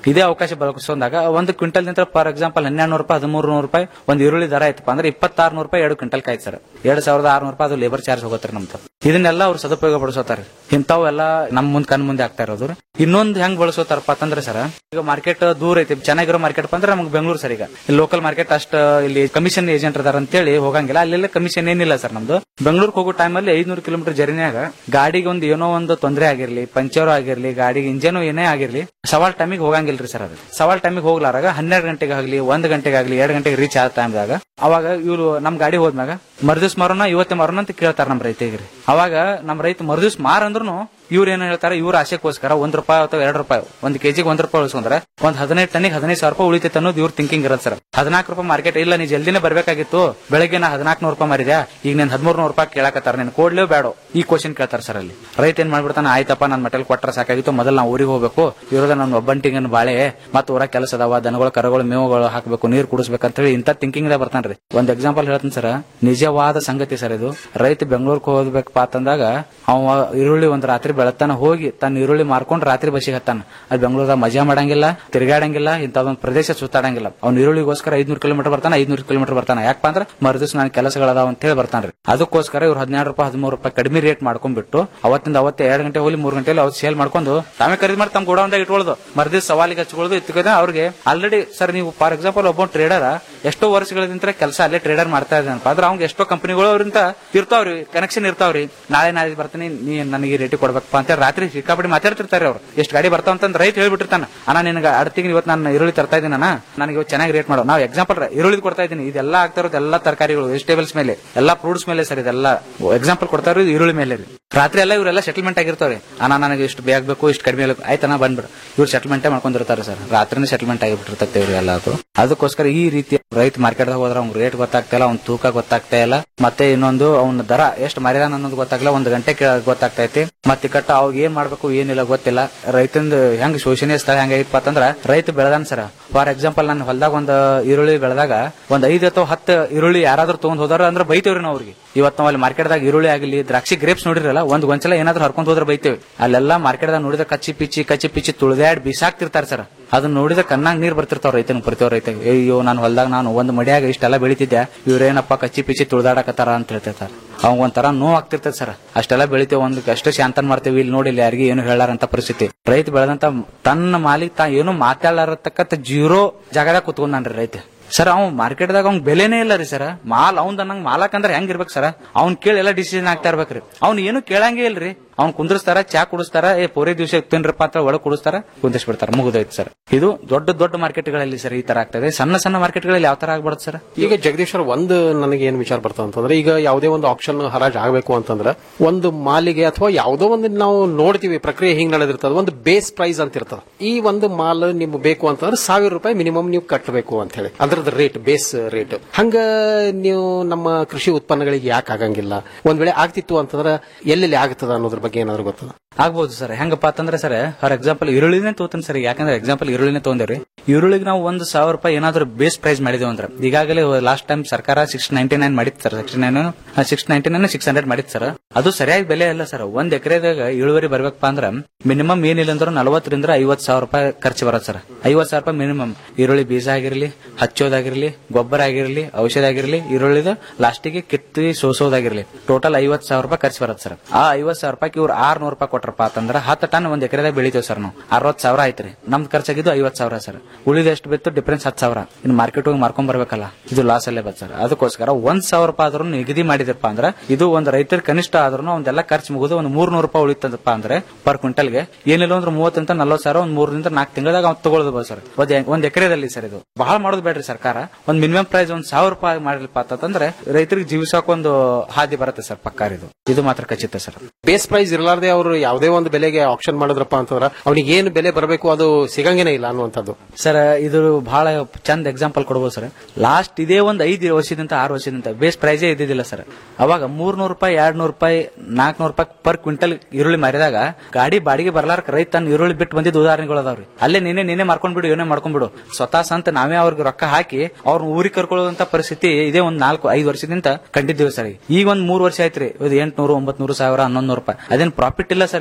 ಇದೇ ಅವಕಾಶ ಬಳಸಿಕೊಂಡಾಗ ಒಂದು ಕ್ವಿಂಟಲ್ ನಿಂತ ಫಾರ್ ಎಕ್ಸಾಂಪಲ್ ಹನ್ನೆರಡು ರೂಪಾಯಿ ಹದಿಮೂರು ನೂರು ರೂಪಾಯಿ ಒಂದು ಈರುಳ್ಳಿ ದರ ಆಯ್ತಪ್ಪ ಅಂದ್ರೆ ಇಪ್ಪತ್ತಾರು ನೂರು ರೂಪಾಯಿ ಎರಡು ಕ್ವಿಂಟಲ್ ಕಾಯ್ತು ಸರ್ ಎರಡ್ ಸಾವಿರದ ಆರ್ನೂರು ರೂಪಾಯಿ ಅದು ಲೇಬರ್ ಚಾರ್ಜ್ ಹೋಗುತ್ತೆ ನಮ್ದು ಇದನ್ನೆಲ್ಲ ಅವ್ರು ಸದುಪಯೋಗ ಪಡಿಸೋತಾರೆ ಇಂಥವು ಎಲ್ಲ ನಮ್ ಮುಂದ್ ಕಣ್ ಮುಂದೆ ಆಗ್ತಾ ಇರೋದು ಇನ್ನೊಂದು ಹೆಂಗ್ ಬಳಸೋತಾರಪ್ಪ ಅಂತಂದ್ರೆ ಸರ್ ಈಗ ಮಾರ್ಕೆಟ್ ದೂರ ಐತಿ ಚೆನ್ನಾಗಿರೋ ಮಾರ್ಕೆಟ್ ಅಂದ್ರೆ ನಮ್ಗೆ ಬೆಂಗಳೂರು ಸರ್ ಈಗ ಲೋಕಲ್ ಮಾರ್ಕೆಟ್ ಅಷ್ಟ ಇಲ್ಲಿ ಕಮಿಷನ್ ಏಜೆಂಟ್ ಅದಾರ ಅಂತೇಳಿ ಹೋಗಂಗಿಲ್ಲ ಅಲ್ಲೆಲ್ಲ ಕಮಿಷನ್ ಏನಿಲ್ಲ ಸರ್ ನಮ್ದು ಬೆಂಗಳೂರಿಗೆ ಹೋಗೋ ಟೈಮಲ್ಲಿ ಐದ್ನೂರು ಕಿಲೋಮೀಟರ್ ಜರ್ನಿಯಾಗ ಗಾಡಿಗೆ ಒಂದು ಏನೋ ಒಂದು ತೊಂದರೆ ಆಗಿರ್ಲಿ ಪಂಚರ್ ಆಗಿರ್ಲಿ ಗಾಡಿಗೆ ಇಂಜನ್ ಏನೇ ಆಗಿರ್ಲಿ ಸವಾಲ್ ಟೈಮಿಗೆ ಹೋಗಂಗಿಲ್ರಿ ಸರ್ ಅದು ಸವಾಲ್ ಟೈಮಿಗೆ ಹೋಗ್ಲಾರಾಗ ಹನ್ನೆರಡು ಗಂಟೆಗೆ ಆಗಲಿ ಒಂದ್ ಗಂಟೆಗೆ ಆಗಲಿ ಎರಡು ಗಂಟೆಗೆ ರೀಚ್ ಆದ ಟೈಮ್ದಾಗ ಅವಾಗ ಇವ್ರು ನಮ್ ಗಾಡಿ ಹೋದ್ಮ್ಯಾಗ ಮರ್ದಿವ್ಸ ಮಾರೋಣ ಇವತ್ತೇ ಮಾರೋಣ ಅಂತ ಕೇಳ್ತಾರ ನಮ್ ರೈತರಿಗೆ ಅವಾಗ ನಮ್ ರೈತ ಮರ್ದಿವ್ಸ ಮಾರ ಅಂದ್ರೂ ಇವ್ರು ಏನ್ ಹೇಳ್ತಾರೆ ಇವ್ರ ಆಸೆಗೋಸ್ಕರ ಒಂದ್ ರೂಪಾಯಿ ಅಥವಾ ಎರಡು ರೂಪಾಯಿ ಒಂದ್ ಕೆಜಿಗೆ ಒಂದ್ ರೂಪಾಯಿ ಉಳಿಸ್ಕೊಂಡ್ರೆ ಒಂದ್ ಹದಿನೈದು ಟನ್ನಿಗೆ ಹದಿನೈದು ಸಾವಿರ ರೂಪಾಯಿ ಉಳಿತೈತೆ ಅನ್ನೋದು ಇವ್ರ ಥಿಂಕಿಂಗ್ ಇರುತ್ತೆ ಸರ್ ಹದಿನಾಲ್ಕು ರೂಪಾಯಿ ಮಾರ್ಕೆಟ್ ಇಲ್ಲ ನೀ ಜಲ್ದಿನೇ ಬರ್ಬೇಕಾಗಿತ್ತು ಬೆಳಗ್ಗೆ ನಾ ಹದಿನಾಲ್ಕು ನೂರು ರೂಪಾಯಿ ಮಾರಿದ್ಯಾ ಈಗ ನೀನ್ ಹದಿಮೂರು ನೂರು ರೂಪಾಯಿ ಕೇಳಕತ್ತಾರ ನೀನ್ ಕೊಡ್ಲೇ ಬೇಡ ಈ ಕ್ವಶನ್ ಕೇಳ್ತಾರೆ ಸರ್ ಅಲ್ಲಿ ರೈತ ಏನ್ ಮಾಡ್ಬಿಡ್ತಾನ ಆಯ್ತಪ್ಪ ನನ್ ಮಟಲ್ ಕೊಟ್ರ ಸಾಕಾಗಿತ್ತು ಮೊದಲು ನಾವು ಊರಿಗೆ ಹೋಗ್ಬೇಕು ಇರೋದ ನನ್ನ ಒಬ್ಬಂಟಿಗನ್ ಬಾಳೆ ಮತ್ತ ಊರ ಕೆಲಸ ಅದಾವ ದನಗಳು ಕರಗಳು ಮೇವುಗಳು ಹಾಕ್ಬೇಕು ನೀರು ಕುಡಿಸ್ಬೇಕಂತ ಹೇಳಿ ಇಂಥ ಥಿಂಕಿಂಗ್ ಬರ್ತಾನ್ರಿ ಒಂದ್ ಎಕ್ಸಾಂಪಲ್ ಹೇಳ್ತೀನಿ ಸರ್ ನಿಜವಾದ ಸಂಗತಿ ಸರ್ ಇದು ರೈತ ಬೆಂಗಳೂರಿಗೆ ಹೋಗ್ಬೇಕಪ್ಪ ಅಂತಂದಾಗ ಅವ ಈರುಳ್ಳಿ ಒಂದ್ ರಾತ್ರಿ ಬೆಳತಾನ ಹೋಗಿ ತನ್ನ ಈರುಳ್ಳಿ ಮಾರ್ಕೊಂಡು ರಾತ್ರಿ ಬಸ್ಸಿಗೆ ಹತ್ತಾನ ಅಲ್ಲಿ ಬೆಂಗಳೂರಾಗ ಮಜಾ ಮಾಡಂಗಿಲ್ಲ ತಿರುಗಾಡಂಗಿಲ್ಲ ಇಂಥದೊಂದು ಪ್ರದೇಶ ಸುತ್ತಾಡಂಗಿಲ್ಲ ಅವ್ನ ಈರುಳ್ಳಿಗೋಸ್ಕರ ಐದ್ನೂರು ಕಿಲೋಮೀಟರ್ ಬರ್ತಾನ ಐದ್ನೂರು ಕಿಲೋಮೀಟರ್ ಬರ್ತಾನ ಯಾಕಪ್ಪ ಅಂದ್ರೆ ಮರುದಿವ್ಸ ನನ್ನ ಕೆಲಸಗಳದಾವ ಅಂತ ಹೇಳಿ ಬರ್ತಾನ್ರಿ ಅದಕ್ಕೋಸ್ಕರ ಇವ್ರು ಹದಿನಾರು ರೂಪಾಯಿ ಹದಿಮೂರು ರೂಪಾಯಿ ಕಡಿಮೆ ರೇಟ್ ಮಾಡ್ಕೊಂಡ್ಬಿಟ್ಟು ಅವತ್ತಿಂದ ಅವತ್ತೇ ಎರಡು ಗಂಟೆ ಹೋಗಿ ಮೂರು ಗಂಟೆಲಿ ಅವ್ರು ಸೇಲ್ ಮಾಡ್ಕೊಂಡು ತಾವೇ ಖರೀದಿ ಮಾಡಿ ತಮ್ಮ ಗೋಡೌನ್ದಾಗ ಇಟ್ಕೊಳ್ಳೋದು ಮರುದಿವ್ಸ ಸವಾಲಿಗೆ ಹಚ್ಕೊಳ್ಳೋದು ಇತ್ಕೋದ ಅವ್ರಿಗೆ ಆಲ್ರೆಡಿ ಸರ್ ನೀವು ಫಾರ್ ಎಕ್ಸಾಂಪಲ್ ಒಬ್ಬ ಟ್ರೇಡರ್ ಎಷ್ಟೋ ವರ್ಷಗಳಿಂದ ಕೆಲಸ ಅಲ್ಲೇ ಟ್ರೇಡರ್ ಮಾಡ್ತಾ ಇದ್ದಾನಪ್ಪ ಆದ್ರೆ ಅವ್ಗೆ ಎಷ್ಟೋ ಕಂಪನಿಗಳು ಅವ್ರಿಂದ ಇರ್ತಾವ್ರಿ ಕನೆಕ್ಷನ್ ಇರ್ತಾವ್ರಿ ನಾಳೆ ನಾಳೆ ಬರ್ತೀನಿ ನೀ ನನಗೆ ರೇಟಿ ಕೊಡ್ಬೇಕಪ್ಪ ಅಂತ ರಾತ್ರಿ ಸಿಕ್ಕಾಪಡಿ ಮಾತಾಡ್ತಿರ್ತಾರೆ ಅವ್ರು ಎಷ್ಟು ಗಾಡಿ ಬರ್ತಾವ ಅಂತ ರೈತ ಹೇಳ್ಬಿಟ್ಟಿರ್ತಾನ ಅಣ್ಣ ನಿನಗೆ ಅಡ್ತಿಗೆ ಇವತ್ತು ನಾನು ಈರುಳ್ಳಿ ತರ್ತಾ ಇದ್ದೀನಿ ಅಣ್ಣ ನನಗೆ ಇವತ್ತು ಚೆನ್ನಾಗಿ ರೇಟ್ ಮಾಡೋ ನಾವು ಎಕ್ಸಾಂಪಲ್ ಈರುಳ್ಳಿ ಕೊಡ್ತಾ ಇದ್ದೀನಿ ಇದೆಲ್ಲ ಆಗ್ತಾ ಇರೋದು ಎಲ್ಲ ತರಕಾರಿಗಳು ವೆಜಿಟೇಬಲ್ಸ್ ಮೇಲೆ ಎಲ್ಲಾ ಫ್ರೂಟ್ಸ್ ಮೇಲೆ ಸರ್ ಇದೆಲ್ಲ ಎಕ್ಸಾಂಪಲ್ ಕೊಡ್ತಾ ಇರೋದು ಈರುಳ್ಳಿ ಮೇಲೆ ರೀ ರಾತ್ರಿ ಎಲ್ಲ ಇವರೆಲ್ಲ ಸೆಟಲ್ಮೆಂಟ್ ಆಗಿರ್ತಾವ್ರಿ ಅಣ್ಣ ನನಗೆ ಇಷ್ಟು ಬೇಕು ಇಷ್ಟು ಕಡಿಮೆ ಬೇಕು ಆಯ್ತಣ್ಣ ಬಂದ್ಬಿಡು ಇವ್ರು ಸೆಟಲ್ಮೆಂಟೇ ಮಾಡ್ಕೊಂಡಿರ್ತಾರೆ ಸರ್ ರಾತ್ರಿನೇ ಸೆಟಲ್ಮೆಂಟ್ ಆಗಿಬಿಟ್ಟಿರ್ತೈತೆ ಇವ್ರು ಎಲ್ಲ ಅದು ಅದಕ್ಕೋಸ್ಕರ ಈ ರೀತಿ ರೈತ ಮಾರ್ಕೆಟ್ ಹೋದ್ರೆ ಅವ್ನ ರೇಟ್ ಗೊತ್ತಾಗ್ತಾ ಇಲ್ಲ ಅವ್ನ ತೂಕ ಗೊತ್ತಾಗ್ತಾ ಇಲ್ಲ ಮತ್ತೆ ಇನ್ನೊಂದು ಅವ್ನ ದರ ಎಷ್ಟು ಮರ್ಯಾದ ಅನ್ನೋದು ಗೊತ್ತಾಗಲ್ಲ ಒಂದು ಗಂಟೆ ಗೊತ್ತಾಗ್ತೈತಿ ಮತ್ತೆ ಕಟ್ಟ ಅವಾಗ ಏನ್ ಮಾಡ್ಬೇಕು ಏನಿಲ್ಲ ಗೊತ್ತಿಲ್ಲ ರೈತಂದು ಹೆಂಗ್ ಶೋಷಣೀಯ ಸ್ಥಳ ಹೆಂಗಾಗಿತ್ತಪ್ಪ ಅಂತಂದ್ರ ರೈತ ಬೆಳೆದಾನ ಸರ್ ಫಾರ್ ಎಕ್ಸಾಂಪಲ್ ನಾನು ಹೊಲದಾಗ ಒಂದು ಈರುಳ್ಳಿ ಬೆಳೆದಾಗ ಒಂದ್ ಐದು ಅಥವಾ ಹತ್ತು ಈರುಳ್ಳಿ ಯಾರಾದ್ರೂ ತಗೊಂಡ್ ಹೋದಾರ ಅಂದ್ರೆ ಬೈತೇವ್ರಿ ನಾವು ಅವ್ರಿಗೆ ಇವತ್ತು ನಾವು ಅಲ್ಲಿ ಮಾರ್ಕೆಟ್ದಾಗ ಈರುಳ್ಳಿ ಆಗಲಿ ದ್ರಾಕ್ಷಿ ಗ್ರೇಪ್ಸ್ ನೋಡಿರಲ್ಲ ಒಂದ್ ಗೊಂಚಲ ಏನಾದ್ರೂ ಹರ್ಕೊಂಡ್ ಹೋದ್ರೆ ಬೈತೇವೆ ಅಲ್ಲೆಲ್ಲ ಮಾರ್ಕೆಟ್ದಾಗ ನೋಡಿದ ಕಚ್ಚಿ ಪಿಚ್ಚಿ ಕಚ್ಚಿ ಪಿಚ್ಚಿ ತುಳಿದಾಡ್ ಬಿಸಾಕ್ತಿರ್ತಾರೆ ಸರ್ ಅದನ್ನ ನೋಡಿದ ಕಣ್ಣಾಗ ನೀರ್ ಬರ್ತಿರ್ತಾವ ರೈತನ ಪ್ರತಿಯೊ ರೈತ ಅಯ್ಯೋ ನಾನು ಹೊಲದಾಗ ನಾನು ಒಂದ್ ಮಡಿಯಾಗ ಇಷ್ಟೆಲ್ಲ ಬೆಳಿತಿದ್ದೆ ಇವ್ರೇನಪ್ಪ ಕಚ್ಚಿ ಪಿಚ್ಚಿ ತುಳಿದಾಡಕತ್ತಾರ ಅಂತ ಹೇಳ್ತಿರ್ತಾರೆ ಅವಾಗ ಒಂಥರ ನೋವು ಆಗ್ತಿರ್ತದೆ ಸರ್ ಅಷ್ಟೆಲ್ಲ ಬೆಳಿತೇವೆ ಒಂದ್ ಅಷ್ಟು ಶಾಂತನ್ ಮಾಡ್ತೇವೆ ಇಲ್ಲಿ ನೋಡಿ ಇಲ್ಲಿ ಯಾರಿಗೆ ಏನು ಹೇಳಾರಂತ ಪರಿಸ್ಥಿತಿ ರೈತ ಬೆಳೆದಂತ ತನ್ನ ಮಾಲಿಕ್ ತಾ ಏನು ಮಾತಾಡಲಾರತಕ್ಕಂತ ಜೀರೋ ಜಾಗದಾಗ ಕುತ್ಕೊಂಡ್ರಿ ರೈತ ಸರ್ ಅವ್ ಮಾರ್ಕೆಟ್ದಾಗ ಅವ್ನ್ ಬೆಲೆನೇ ಇಲ್ಲ ರೀ ಸರ್ ಮಾಲ್ ಅವ್ನ್ ನಂಗೆ ಮಾಲಕ್ ಅಂದ್ರೆ ಹೆಂಗಿರ್ಬೇಕು ಸರ್ ಅವ್ನ್ ಕೇಳಿ ಎಲ್ಲ ಡಿಸಿಷನ್ ಆಗ್ತಾ ಇರ್ಬೇಕ್ರಿ ಅವ್ನ್ ಏನು ಕೇಳಂಗೇ ಇಲ್ರಿ ಅವ್ನ್ ಕುಂದ್ರಸ್ತಾರ ಚಾ ಕುಡಿಸ್ತಾರ ಏ ಪೂರೇ ದಿವಸ ತಿನ್ರಪ್ಪ ಅಂತ ಒಳಗೆ ಕುಡಿಸ್ತಾರ ಕುಂದಿಸ್ ಬಿಡ್ತಾರ ಮುಗಿದೋಯ್ತು ಸರ್ ಇದು ದೊಡ್ಡ ದೊಡ್ಡ ಮಾರ್ಕೆಟ್ಗಳಲ್ಲಿ ಸರ್ ಈ ತರ ಆಗ್ತದೆ ಸಣ್ಣ ಸಣ್ಣ ಮಾರ್ಕೆಟ್ಗಳಲ್ಲಿ ಯಾವ ತರ ಆಗ್ಬಾರ್ದು ಸರ್ ಈಗ ಜಗದೀಶ್ವರ್ ಒಂದು ನನಗೆ ಏನ್ ವಿಚಾರ ಬರ್ತದೆ ಅಂತಂದ್ರೆ ಈಗ ಯಾವುದೇ ಒಂದು ಆಕ್ಷನ್ ಹರಾಜ್ ಆಗಬೇಕು ಅಂತಂದ್ರೆ ಒಂದು ಮಾಲಿಗೆ ಅಥವಾ ಯಾವುದೋ ಒಂದು ನಾವು ನೋಡ್ತೀವಿ ಪ್ರಕ್ರಿಯೆ ಹಿಂಗ್ ನಡೆದಿರ್ತದೆ ಒಂದು ಬೇಸ್ ಪ್ರೈಸ್ ಅಂತ ಇರ್ತದೆ ಈ ಒಂದು ಮಾಲ್ ನಿಮ್ಗೆ ಬೇಕು ಅಂತಂದ್ರೆ ಸಾವಿರ ರೂಪಾಯಿ ಮಿನಿಮಮ್ ನೀವು ಕಟ್ಟಬೇಕು ಅಂತ ಹೇಳಿ ಅದ್ರದ್ದು ರೇಟ್ ಬೇಸ್ ರೇಟ್ ಹಂಗ ನೀವು ನಮ್ಮ ಕೃಷಿ ಉತ್ಪನ್ನಗಳಿಗೆ ಯಾಕೆ ಆಗಂಗಿಲ್ಲ ಒಂದ್ ವೇಳೆ ಆಗ್ತಿತ್ತು ಅಂತಂದ್ರೆ ಎಲ್ಲೆಲ್ಲಿ ಆಗ್ತದ ಅನ್ನೋದ್ರ ಬಗ್ಗೆ ಏನಾದ್ರು ಗೊತ್ತದ ಆಗ್ಬೋದು ಸರ್ ಹೆಂಗಪ್ಪ ಅಂತಂದ್ರೆ ಸರ್ ಫಾರ್ ಎಕ್ಸಾಂಪಲ್ ಈರುಳ್ಳಿನೇ ತೋತೀನಿ ಸರ್ ಯಾಕಂದ್ರೆ ಎಕ್ಸಾಂಪಲ್ ಈರುಳ್ಳಿನೇ ತಗೊಂಡೇವ್ರಿ ಈರುಳ್ಳಿಗೆ ನಾವು ಒಂದು ಸಾವಿರ ರೂಪಾಯಿ ಏನಾದ್ರು ಬೇಸ್ ಪ್ರೈಸ್ ಮಾಡಿದೇವೆ ಅಂದ್ರೆ ಈಗಾಗಲೇ ಲಾಸ್ಟ್ ಟೈಮ್ ಸರ್ಕಾರ ಸಿಕ್ಸ್ ನೈನ್ಟಿ ನೈನ್ ಮಾಡಿತ್ತು sir six nine six ninety nine six hundred ಮಾಡಿತ್ತು ಸರ್ ಅದು ಸರಿಯಾಗಿ ಬೆಲೆ ಅಲ್ಲ ಸರ್ ಒಂದ್ ಎಕರೆದಾಗ ಇಳುವರಿ ಬರ್ಬೇಕಪ್ಪ ಅಂದ್ರೆ ಮಿನಿಮಮ್ ಏನಿಲ್ಲ ಅಂದ್ರೆ ನಲವತ್ತರಿಂದ ಐವತ್ ಸಾವಿರ ರೂಪಾಯಿ ಖರ್ಚು ಬರುತ್ತೆ ಸರ್ ಐವತ್ ಸಾವಿರ ರೂಪಾಯಿ ಮಿನಿಮಮ್ ಈರುಳ್ಳಿ ಬೀಜ ಆಗಿರ್ಲಿ ಹಚ್ಚೋದಾಗಿರ್ಲಿ ಗೊಬ್ಬರ ಆಗಿರ್ಲಿ ಔಷಧ ಆಗಿರ್ಲಿ ಈರುಳ್ಳಿದ ಲಾಸ್ಟಿಗೆ ಕಿತ್ತಿ ಸೋಸೋದಾಗಿರ್ಲಿ ಟೋಟಲ್ ಐವತ್ ಸಾವಿರ ರೂಪಾಯಿ ಖರ್ಚು ಬರುತ್ತೆ ಸರ್ ಆ ಐವತ್ ಸಾವಿರ ರೂಪಾಯಿ ಇವ್ರು ಆರ್ನೂರು ರೂಪಾಯಿ ಕೊಟ್ರಪ್ಪ ಅಂತಂದ್ರೆ ಹತ್ತು ಟನ್ ಒಂದ್ ಎಕರೆದಾಗ ಬೆಳಿತೇವೆ ಸರ್ ನಾವು ಅರವತ್ ಸಾವಿರ ಆಯ್ತ್ರಿ ನಮ್ದು ಖರ್ಚಾಗಿದ್ದು ಐವತ್ ಸಾವಿರ ಸರ್ ಉಳಿದ ಎಷ್ಟು ಬಿತ್ತು ಡಿಫ್ರೆನ್ಸ್ ಹತ್ತು ಸಾವಿರ ಇನ್ನು ಮಾರ್ಕೆಟ್ ಹೋಗಿ ಮಾರ್ಕೊಂಡ್ ಬರ್ಬೇಕಲ್ಲ ಇದು ಲಾಸ್ ಅಲ್ಲೇ ಬತ್ ಸರ್ ಅದಕ್ಕೋಸ್ಕರ ಒಂದ್ ಸಾವಿರ ರೂಪಾಯಿ ಆದ್ರೂ ನಿಗದಿ ಮಾಡಿದಪ್ಪ ಅಂದ್ರೆ ಇದು ಒಂದು ರೈತರ ಕನಿಷ್ಠ ಆದ್ರೂ ಒಂದೆಲ್ಲ ಖರ್ಚು ಮುಗಿದು ಒಂದು ಮೂರ್ನೂರು ರೂಪಾಯಿ ಉಳಿತದಪ್ಪ ಅಂದ್ರೆ ಪರ್ ಕ್ವಿಂಟಲ್ಗೆ ಏನಿಲ್ಲ ಅಂದ್ರೆ ಮೂವತ್ತರಿಂದ ನಲ್ವತ್ತು ಸಾವಿರ ಒಂದ್ ಮೂರರಿಂದ ನಾಲ್ಕು ತಿಂಗಳದಾಗ ಅವ್ನು ತಗೊಳ್ಳೋದು ಸರ್ ಒಂದ್ ಒಂದ್ ಎಕರೆದಲ್ಲಿ ಸರ್ ಇದು ಬಹಳ ಮಾಡೋದು ಬೇಡ್ರಿ ಸರ್ಕಾರ ಒಂದ್ ಮಿನಿಮಮ್ ಪ್ರೈಸ್ ಒಂದ್ ಸಾವಿರ ರೂಪಾಯಿ ಮಾಡಿಲ್ಪ ಅಂತಂದ್ರೆ ರೈತರಿಗೆ ಜೀವಿಸೋಕೆ ಒಂದು ಹಾದಿ ಬರುತ್ತೆ ಸರ್ ಪಕ್ಕಾರ ಇದು ಇದು ಮಾತ್ರ ಖಚಿತ ಸರ್ ಬೇಸ್ ಪ್ರೈಸ್ ಇರಲಾರ್ದೆ ಅವರು ಯಾವುದೇ ಒಂದು ಬೆಲೆಗೆ ಆಕ್ಷನ್ ಮಾಡಿದ್ರಪ್ಪ ಅಂತಂದ್ರೆ ಅವನಿಗೆ ಏನು ಬೆಲೆ ಬರಬೇಕು ಅದು ಸಿಗಂಗೇನೆ ಇಲ್ಲ ಅನ್ನುವಂಥದ್ದು ಸರ್ ಇದು ಬಹಳ ಚಂದ ಎಕ್ಸಾಂಪಲ್ ಕೊಡ್ಬೋದು ಸರ್ ಲಾಸ್ಟ್ ಇದೇ ಒಂದು ಐದು ವರ್ಷದಿಂದ ಆರು ವರ್ಷದಿಂದ ಬೇಸ್ ಪ್ರೈಸೇ ಇದ್ದಿದ್ದಿಲ್ಲ ಸರ್ ಅವಾಗ ಮೂರ್ನೂರು ರೂಪಾಯಿ ಎರಡ್ ನೂರು ರೂಪಾಯಿ ನಾಲ್ಕನೂರು ರೂಪಾಯಿ ಪರ್ ಕ್ವಿಂಟಲ್ ಈರುಳ್ಳಿ ಮಾರಿದಾಗ ಗಾಡಿ ಬಾಡಿಗೆ ಬರ್ಲಾರ್ಕ ರೈತ ತನ್ನ ಈರುಳ್ಳಿ ಬಿಟ್ಟು ಬಂದಿದ್ದ ಉದಾಹರಣೆಗಳು ಅದಾವ್ರಿ ಅಲ್ಲೇ ನೀನೆ ನೀನೆ ಮಾಡ್ಕೊಂಡ್ಬಿಡು ಏನೇ ಮಾಡ್ಕೊಂಡ್ಬಿಡು ಸ್ವತಃ ಸಂತ ನಾವೇ ಅವ್ರಿಗೆ ರೊಕ್ಕ ಹಾಕಿ ಅವ್ರ ಊರಿಗೆ ಕರ್ಕೊಳ್ಳುವಂತ ಪರಿಸ್ಥಿತಿ ಇದೇ ಒಂದ್ ನಾಲ್ಕು ಐದು ವರ್ಷದಿಂದ ಕಂಡಿದ್ದೇವೆ ಸರ್ ಈಗ ಒಂದ್ ಮೂರು ವರ್ಷ ಆಯ್ತ್ರಿ ಇದು ಎಂಟ್ನೂರು ಒಂಬತ್ನೂರು ಸಾವಿರ ಹನ್ನೊಂದು ರೂಪಾಯಿ ಅದೇನ್ ಪ್ರಾಫಿಟ್ ಇಲ್ಲ ಸರ್